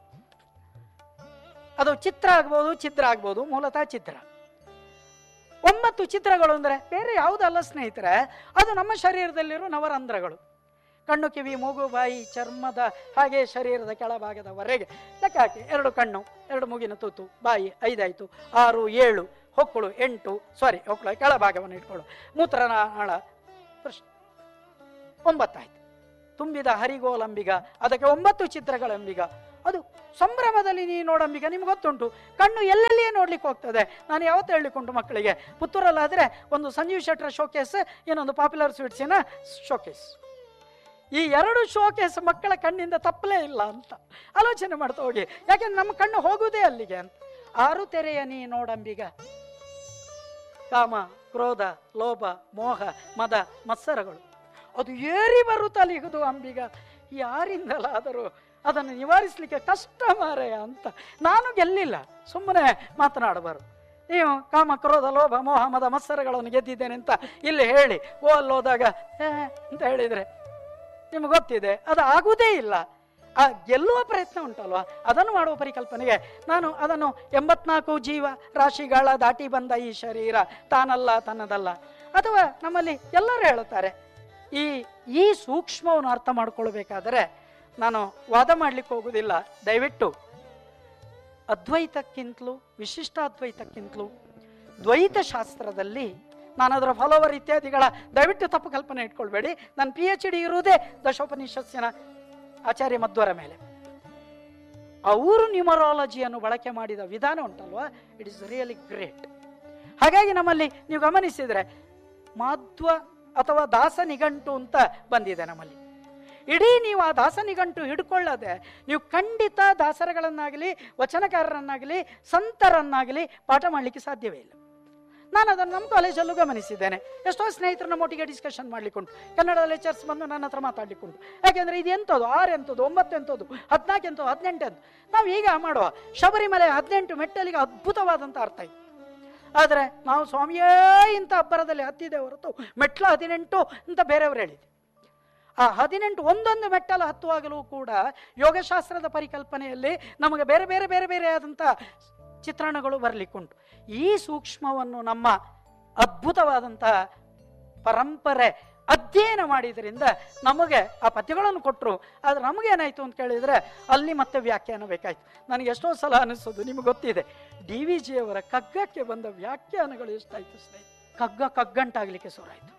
ಅದು ಚಿತ್ರ ಆಗ್ಬೋದು ಚಿತ್ರ ಆಗ್ಬೋದು ಮೂಲತಃ ಚಿತ್ರ ಒಂಬತ್ತು ಚಿತ್ರಗಳು ಅಂದರೆ ಬೇರೆ ಯಾವುದಲ್ಲ ಸ್ನೇಹಿತರೆ ಅದು ನಮ್ಮ ಶರೀರದಲ್ಲಿರೋ ನವರಂಧ್ರಗಳು ಕಣ್ಣು ಕಿವಿ ಮೂಗು ಬಾಯಿ ಚರ್ಮದ ಹಾಗೆ ಶರೀರದ ಕೆಳಭಾಗದವರೆಗೆ ಲೆಕ್ಕ ಹಾಕಿ ಎರಡು ಕಣ್ಣು ಎರಡು ಮೂಗಿನ ತೂತು ಬಾಯಿ ಐದಾಯ್ತು ಆರು ಏಳು ಹೊಕ್ಕಳು ಎಂಟು ಸಾರಿ ಹೊಕ್ಕಳು ಕೆಳಭಾಗವನ್ನು ಇಟ್ಕೊಳ್ಳು ಮೂತ್ರನಾಳ ಪ್ರಶ್ನೆ ಒಂಬತ್ತಾಯ್ತು ತುಂಬಿದ ಹರಿಗೋಲಂಬಿಗ ಅದಕ್ಕೆ ಒಂಬತ್ತು ಚಿತ್ರಗಳಂಬಿಗ ಅದು ಸಂಭ್ರಮದಲ್ಲಿ ನೀ ನೋಡಂಬಿಗ ನಿಮ್ಗೆ ಗೊತ್ತುಂಟು ಕಣ್ಣು ಎಲ್ಲೆಲ್ಲಿಯೇ ನೋಡ್ಲಿಕ್ಕೆ ಹೋಗ್ತದೆ ನಾನು ಯಾವತ್ತೂ ಹೇಳಿಕೊಂಡು ಮಕ್ಕಳಿಗೆ ಪುತ್ತೂರಲ್ಲಾದರೆ ಒಂದು ಸಂಜೀವ್ ಶೆಟ್ರ ಶೋಕೇಸ್ ಇನ್ನೊಂದು ಪಾಪ್ಯುಲರ್ ಸ್ವೀಟ್ಸಿನ ಶೋಕೇಸ್ ಈ ಎರಡು ಶೋಕೇಸ್ ಮಕ್ಕಳ ಕಣ್ಣಿಂದ ತಪ್ಪಲೇ ಇಲ್ಲ ಅಂತ ಆಲೋಚನೆ ಮಾಡ್ತಾ ಹೋಗಿ ಯಾಕೆಂದ್ರೆ ನಮ್ಮ ಕಣ್ಣು ಹೋಗುವುದೇ ಅಲ್ಲಿಗೆ ಅಂತ ಆರು ತೆರೆಯ ನೀ ನೋಡಂಬಿಗ ಕಾಮ ಕ್ರೋಧ ಲೋಭ ಮೋಹ ಮದ ಮತ್ಸರಗಳು ಅದು ಏರಿ ಬರುತ್ತಲಿಗುದು ಅಂಬಿಗ ಯಾರಿಂದಲಾದರೂ ಅದನ್ನು ನಿವಾರಿಸಲಿಕ್ಕೆ ಕಷ್ಟ ಮಾರೆಯ ಅಂತ ನಾನು ಗೆಲ್ಲಿಲ್ಲ ಸುಮ್ಮನೆ ಮಾತನಾಡಬಾರದು ನೀವು ಕಾಮ ಕ್ರೋಧ ಲೋಭ ಮೋಹ ಮದ ಮತ್ಸರಗಳನ್ನು ಗೆದ್ದಿದ್ದೇನೆ ಅಂತ ಇಲ್ಲಿ ಹೇಳಿ ಓ ಅಲ್ಲೋದಾಗ "ಏ" ಅಂತ ಹೇಳಿದರೆ ನಿಮ್ಗೆ ಗೊತ್ತಿದೆ ಅದು ಆಗುವುದೇ ಇಲ್ಲ ಆ ಗೆಲ್ಲುವ ಪ್ರಯತ್ನ ಉಂಟಲ್ವಾ ಅದನ್ನು ಮಾಡುವ ಪರಿಕಲ್ಪನೆಗೆ ನಾನು ಅದನ್ನು ಎಂಬತ್ನಾಲ್ಕು ಜೀವ ರಾಶಿಗಳ ದಾಟಿ ಬಂದ ಈ ಶರೀರ ತಾನಲ್ಲ ತನ್ನದಲ್ಲ ಅಥವಾ ನಮ್ಮಲ್ಲಿ ಎಲ್ಲರೂ ಹೇಳುತ್ತಾರೆ ಈ ಈ ಸೂಕ್ಷ್ಮವನ್ನು ಅರ್ಥ ಮಾಡ್ಕೊಳ್ಬೇಕಾದರೆ ನಾನು ವಾದ ಮಾಡ್ಲಿಕ್ಕೆ ಹೋಗುವುದಿಲ್ಲ ದಯವಿಟ್ಟು ಅದ್ವೈತಕ್ಕಿಂತಲೂ ವಿಶಿಷ್ಟಾದ್ವೈತಕ್ಕಿಂತಲೂ ದ್ವೈತ ಶಾಸ್ತ್ರದಲ್ಲಿ ನಾನು ಅದರ ಫಾಲೋವರ್ ಇತ್ಯಾದಿಗಳ ದಯವಿಟ್ಟು ತಪ್ಪು ಕಲ್ಪನೆ ಇಟ್ಕೊಳ್ಬೇಡಿ ನನ್ನ ಪಿ ಎಚ್ ಡಿ ಇರುವುದೇ ದಶೋಪನಿಷತ್ಸಿನ ಆಚಾರ್ಯ ಮಧ್ವರ ಮೇಲೆ ಅವರು ನ್ಯೂಮರಾಲಜಿಯನ್ನು ಬಳಕೆ ಮಾಡಿದ ವಿಧಾನ ಉಂಟಲ್ವಾ ಇಟ್ ಇಸ್ ರಿಯಲಿ ಗ್ರೇಟ್ ಹಾಗಾಗಿ ನಮ್ಮಲ್ಲಿ ನೀವು ಗಮನಿಸಿದರೆ ಮಾಧ್ವ ಅಥವಾ ದಾಸ ನಿಘಂಟು ಅಂತ ಬಂದಿದೆ ನಮ್ಮಲ್ಲಿ ಇಡೀ ನೀವು ಆ ದಾಸ ನಿಘಂಟು ಹಿಡ್ಕೊಳ್ಳದೆ ನೀವು ಖಂಡಿತ ದಾಸರಗಳನ್ನಾಗಲಿ ವಚನಕಾರರನ್ನಾಗಲಿ ಸಂತರನ್ನಾಗಲಿ ಪಾಠ ಮಾಡಲಿಕ್ಕೆ ಸಾಧ್ಯವೇ ಇಲ್ಲ ನಾನು ಅದನ್ನು ನಮ್ಮ ಕಾಲೇಜಲ್ಲೂ ಗಮನಿಸಿದ್ದೇನೆ ಎಷ್ಟೋ ಸ್ನೇಹಿತರು ನಮ್ಮೊಟ್ಟಿಗೆ ಡಿಸ್ಕಷನ್ ಮಾಡ್ಲಿಕ್ಕುಂಟು ಕನ್ನಡ ಲೆಕ್ಚರ್ಸ್ ಬಂದು ನನ್ನ ಹತ್ರ ಮಾತಾಡ್ಲಿಕ್ಕುಂಟು ಯಾಕೆಂದ್ರೆ ಇದು ಎಂಥದ್ದು ಆರು ಎಂಥದ್ದು ಒಂಬತ್ತು ಎಂಥದ್ದು ಹದಿನಾಲ್ಕು ಎಂಥದ್ದು ಹದಿನೆಂಟು ಎಂತ ನಾವು ಈಗ ಮಾಡುವ ಶಬರಿಮಲೆ ಹದಿನೆಂಟು ಮೆಟ್ಟಲಿಗೆ ಅದ್ಭುತವಾದಂಥ ಅರ್ಥ ಇದೆ ಆದರೆ ನಾವು ಸ್ವಾಮಿಯೇ ಇಂಥ ಅಬ್ಬರದಲ್ಲಿ ಹತ್ತಿದೆ ಹೊರತು ಮೆಟ್ಲ ಹದಿನೆಂಟು ಅಂತ ಬೇರೆಯವರು ಹೇಳಿದೆ ಆ ಹದಿನೆಂಟು ಒಂದೊಂದು ಮೆಟ್ಟಲು ಹತ್ತುವಾಗಲೂ ಕೂಡ ಯೋಗಶಾಸ್ತ್ರದ ಪರಿಕಲ್ಪನೆಯಲ್ಲಿ ನಮಗೆ ಬೇರೆ ಬೇರೆ ಬೇರೆ ಬೇರೆ ಆದಂಥ ಚಿತ್ರಣಗಳು ಬರಲಿಕ್ಕುಂಟು ಈ ಸೂಕ್ಷ್ಮವನ್ನು ನಮ್ಮ ಅದ್ಭುತವಾದಂಥ ಪರಂಪರೆ ಅಧ್ಯಯನ ಮಾಡಿದ್ರಿಂದ ನಮಗೆ ಆ ಪದ್ಯಗಳನ್ನು ಕೊಟ್ಟರು ಆದರೆ ನಮಗೇನಾಯಿತು ಅಂತ ಕೇಳಿದರೆ ಅಲ್ಲಿ ಮತ್ತೆ ವ್ಯಾಖ್ಯಾನ ಬೇಕಾಯಿತು ನನಗೆ ಎಷ್ಟೋ ಸಲ ಅನಿಸೋದು ನಿಮಗೆ ಗೊತ್ತಿದೆ ಡಿ ವಿ ಜಿಯವರ ಕಗ್ಗಕ್ಕೆ ಬಂದ ವ್ಯಾಖ್ಯಾನಗಳು ಎಷ್ಟಾಯಿತು ಸ್ನೇಹಿತರೆ ಕಗ್ಗ ಕಗ್ಗಂಟಾಗಲಿಕ್ಕೆ ಶುರುವಾಯಿತು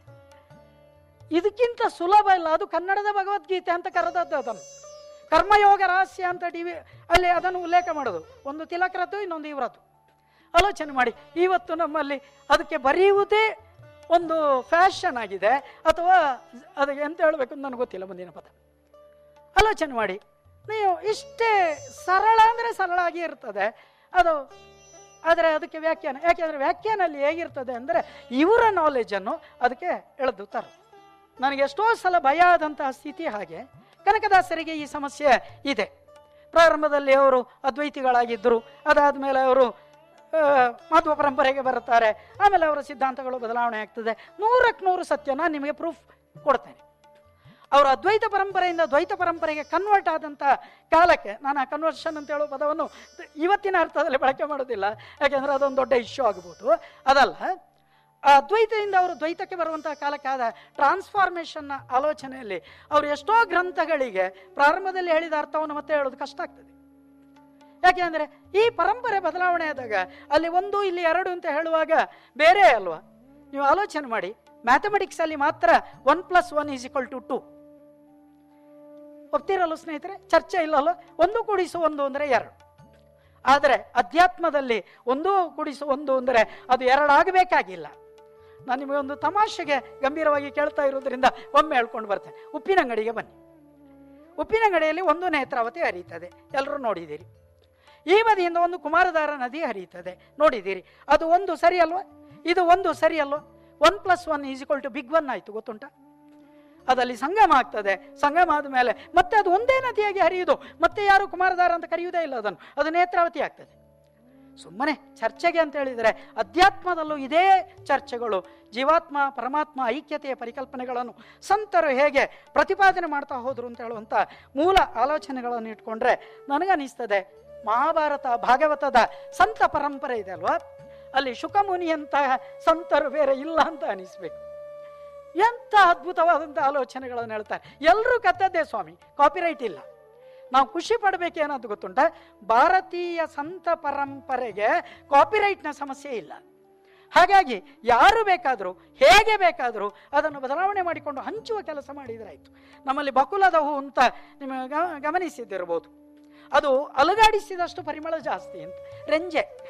ಇದಕ್ಕಿಂತ ಸುಲಭ ಇಲ್ಲ ಅದು ಕನ್ನಡದ ಭಗವದ್ಗೀತೆ ಅಂತ ಕರೆದದ್ದು ಅದನ್ನು ಕರ್ಮಯೋಗ ರಹಸ್ಯ ಅಂತ ಡಿ ವಿ ಅಲ್ಲಿ ಅದನ್ನು ಉಲ್ಲೇಖ ಮಾಡೋದು ಒಂದು ತಿಲಕರದ್ದು ಇನ್ನೊಂದು ಇವರದ್ದು ಆಲೋಚನೆ ಮಾಡಿ ಇವತ್ತು ನಮ್ಮಲ್ಲಿ ಅದಕ್ಕೆ ಬರೆಯುವುದೇ ಒಂದು ಫ್ಯಾಷನ್ ಆಗಿದೆ ಅಥವಾ ಅದಕ್ಕೆ ಎಂತ ಹೇಳಬೇಕು ಅಂತ ನನಗೆ ಗೊತ್ತಿಲ್ಲ ಮುಂದಿನ ಪದ ಆಲೋಚನೆ ಮಾಡಿ ನೀವು ಇಷ್ಟೇ ಸರಳ ಅಂದರೆ ಸರಳ ಆಗಿ ಇರ್ತದೆ ಅದು ಆದರೆ ಅದಕ್ಕೆ ವ್ಯಾಖ್ಯಾನ ಯಾಕೆಂದರೆ ವ್ಯಾಖ್ಯಾನಲ್ಲಿ ಹೇಗಿರ್ತದೆ ಅಂದರೆ ಇವರ ನಾಲೆಜನ್ನು ಅದಕ್ಕೆ ಎಳೆದು ತರ ನನಗೆ ಎಷ್ಟೋ ಸಲ ಭಯ ಆದಂತಹ ಸ್ಥಿತಿ ಹಾಗೆ ಕನಕದಾಸರಿಗೆ ಈ ಸಮಸ್ಯೆ ಇದೆ ಪ್ರಾರಂಭದಲ್ಲಿ ಅವರು ಅದ್ವೈತಿಗಳಾಗಿದ್ದರು ಅದಾದ ಮೇಲೆ ಅವರು ಆ, ಮಾಧ್ವ ಪರಂಪರೆಗೆ ಬರುತ್ತಾರೆ ಆಮೇಲೆ ಅವರ ಸಿದ್ಧಾಂತಗಳು ಬದಲಾವಣೆ ಆಗ್ತದೆ ನೂರಕ್ಕೆ ನೂರು ಸತ್ಯ ನಾನು ನಿಮಗೆ ಪ್ರೂಫ್ ಕೊಡ್ತೇನೆ ಅವರು ಅದ್ವೈತ ಪರಂಪರೆಯಿಂದ ದ್ವೈತ ಪರಂಪರೆಗೆ ಕನ್ವರ್ಟ್ ಆದಂಥ ಕಾಲಕ್ಕೆ ನಾನು ಆ ಕನ್ವರ್ಷನ್ ಅಂತ ಹೇಳೋ ಪದವನ್ನು ಇವತ್ತಿನ ಅರ್ಥದಲ್ಲಿ ಬಳಕೆ ಮಾಡೋದಿಲ್ಲ ಯಾಕೆಂದರೆ ಅದೊಂದು ದೊಡ್ಡ ಇಶ್ಯೂ ಆಗ್ಬೋದು ಅದಲ್ಲ ಆ ಅದ್ವೈತದಿಂದ ಅವರು ದ್ವೈತಕ್ಕೆ ಬರುವಂತಹ ಕಾಲಕ್ಕಾದ ಟ್ರಾನ್ಸ್ಫಾರ್ಮೇಷನ್ನ ಆಲೋಚನೆಯಲ್ಲಿ ಅವರು ಎಷ್ಟೋ ಗ್ರಂಥಗಳಿಗೆ ಪ್ರಾರಂಭದಲ್ಲಿ ಹೇಳಿದ ಅರ್ಥವನ್ನು ಮತ್ತೆ ಹೇಳೋದು ಕಷ್ಟ ಆಗ್ತದೆ ಯಾಕೆಂದರೆ ಈ ಪರಂಪರೆ ಬದಲಾವಣೆ ಆದಾಗ ಅಲ್ಲಿ ಒಂದು ಇಲ್ಲಿ ಎರಡು ಅಂತ ಹೇಳುವಾಗ ಬೇರೆ ಅಲ್ವಾ ನೀವು ಆಲೋಚನೆ ಮಾಡಿ ಮ್ಯಾಥಮೆಟಿಕ್ಸ್ ಅಲ್ಲಿ ಮಾತ್ರ one plus one is equal to two ಒಪ್ತಿರಲ್ಲ ಸ್ನೇಹಿತರೆ ಚರ್ಚೆ ಇಲ್ಲಲ್ಲ ಒಂದು ಕೂಡಿಸು ಒಂದು ಅಂದರೆ ಎರಡು ಆದರೆ ಅಧ್ಯಾತ್ಮದಲ್ಲಿ ಒಂದು ಕೂಡಿಸು ಒಂದು ಅಂದರೆ ಅದು ಎರಡಾಗಬೇಕಾಗಿಲ್ಲ ನಾನು ನಿಮಗೆ ಒಂದು ತಮಾಷೆಗೆ ಗಂಭೀರವಾಗಿ ಕೇಳ್ತಾ ಇರೋದ್ರಿಂದ ಒಮ್ಮೆ ಹೇಳ್ಕೊಂಡು ಬರ್ತೇನೆ ಉಪ್ಪಿನಂಗಡಿಗೆ ಬನ್ನಿ ಉಪ್ಪಿನಂಗಡಿಯಲ್ಲಿ ಒಂದು ನೇತ್ರಾವತಿ ಹರಿಯುತ್ತದೆ ಎಲ್ಲರೂ ನೋಡಿದ್ದೀರಿ ಈ ಬದಿಯಿಂದ ಒಂದು ಕುಮಾರಧಾರ ನದಿ ಹರಿಯುತ್ತದೆ ನೋಡಿದ್ದೀರಿ ಅದು ಒಂದು ಸರಿ ಅಲ್ವಾ ಇದು ಒಂದು ಸರಿ ಅಲ್ವಾ one plus one is equal to big one ಆಯಿತು ಗೊತ್ತುಂಟಾ ಅದಲ್ಲಿ ಸಂಗಮ ಆಗ್ತದೆ ಸಂಗಮ ಆದ ಮೇಲೆ ಮತ್ತೆ ಅದು ಒಂದೇ ನದಿಯಾಗಿ ಹರಿಯುವುದು ಮತ್ತೆ ಯಾರು ಕುಮಾರಧಾರ ಅಂತ ಕರೆಯುವುದೇ ಇಲ್ಲ ಅದನ್ನು ಅದು ನೇತ್ರಾವತಿ ಆಗ್ತದೆ ಸುಮ್ಮನೆ ಚರ್ಚೆಗೆ ಅಂತ ಹೇಳಿದರೆ ಅಧ್ಯಾತ್ಮದಲ್ಲೂ ಇದೇ ಚರ್ಚೆಗಳು ಜೀವಾತ್ಮ ಪರಮಾತ್ಮ ಐಕ್ಯತೆಯ ಪರಿಕಲ್ಪನೆಗಳನ್ನು ಸಂತರು ಹೇಗೆ ಪ್ರತಿಪಾದನೆ ಮಾಡ್ತಾ ಹೋದ್ರು ಅಂತ ಹೇಳುವಂಥ ಮೂಲ ಆಲೋಚನೆಗಳನ್ನು ಇಟ್ಕೊಂಡ್ರೆ ನನಗನ್ನಿಸ್ತದೆ ಮಹಾಭಾರತ ಭಾಗವತದ ಸಂತ ಪರಂಪರೆ ಇದೆ ಅಲ್ವಾ ಅಲ್ಲಿ ಶುಕಮುನಿಯಂತಹ ಸಂತರು ಬೇರೆ ಇಲ್ಲ ಅಂತ ಅನಿಸ್ಬೇಕು ಎಂಥ ಅದ್ಭುತವಾದಂಥ ಆಲೋಚನೆಗಳನ್ನು ಹೇಳ್ತಾರೆ ಎಲ್ಲರೂ ಕತ್ತದ್ದೇ ಸ್ವಾಮಿ ಕಾಪಿರೈಟ್ ಇಲ್ಲ ನಾವು ಖುಷಿ ಪಡಬೇಕೇನಂತ ಗೊತ್ತುಂಟ ಭಾರತೀಯ ಸಂತ ಪರಂಪರೆಗೆ ಕಾಪಿರೈಟ್ನ ಸಮಸ್ಯೆ ಇಲ್ಲ ಹಾಗಾಗಿ ಯಾರು ಬೇಕಾದರೂ ಹೇಗೆ ಬೇಕಾದರೂ ಅದನ್ನು ಬದಲಾವಣೆ ಮಾಡಿಕೊಂಡು ಹಂಚುವ ಕೆಲಸ ಮಾಡಿದ್ರಾಯ್ತು ನಮ್ಮಲ್ಲಿ ಬಕುಲದ ಹೂ ಅಂತ ನಿಮಗೆ ಗ- ಗಮನಿಸಿದ್ದಿರ್ಬೋದು ಅದು ಅಲುಗಾಡಿಸಿದಷ್ಟು ಪರಿಮಳ ಜಾಸ್ತಿ ಅಂತ ರೆಂಜೆ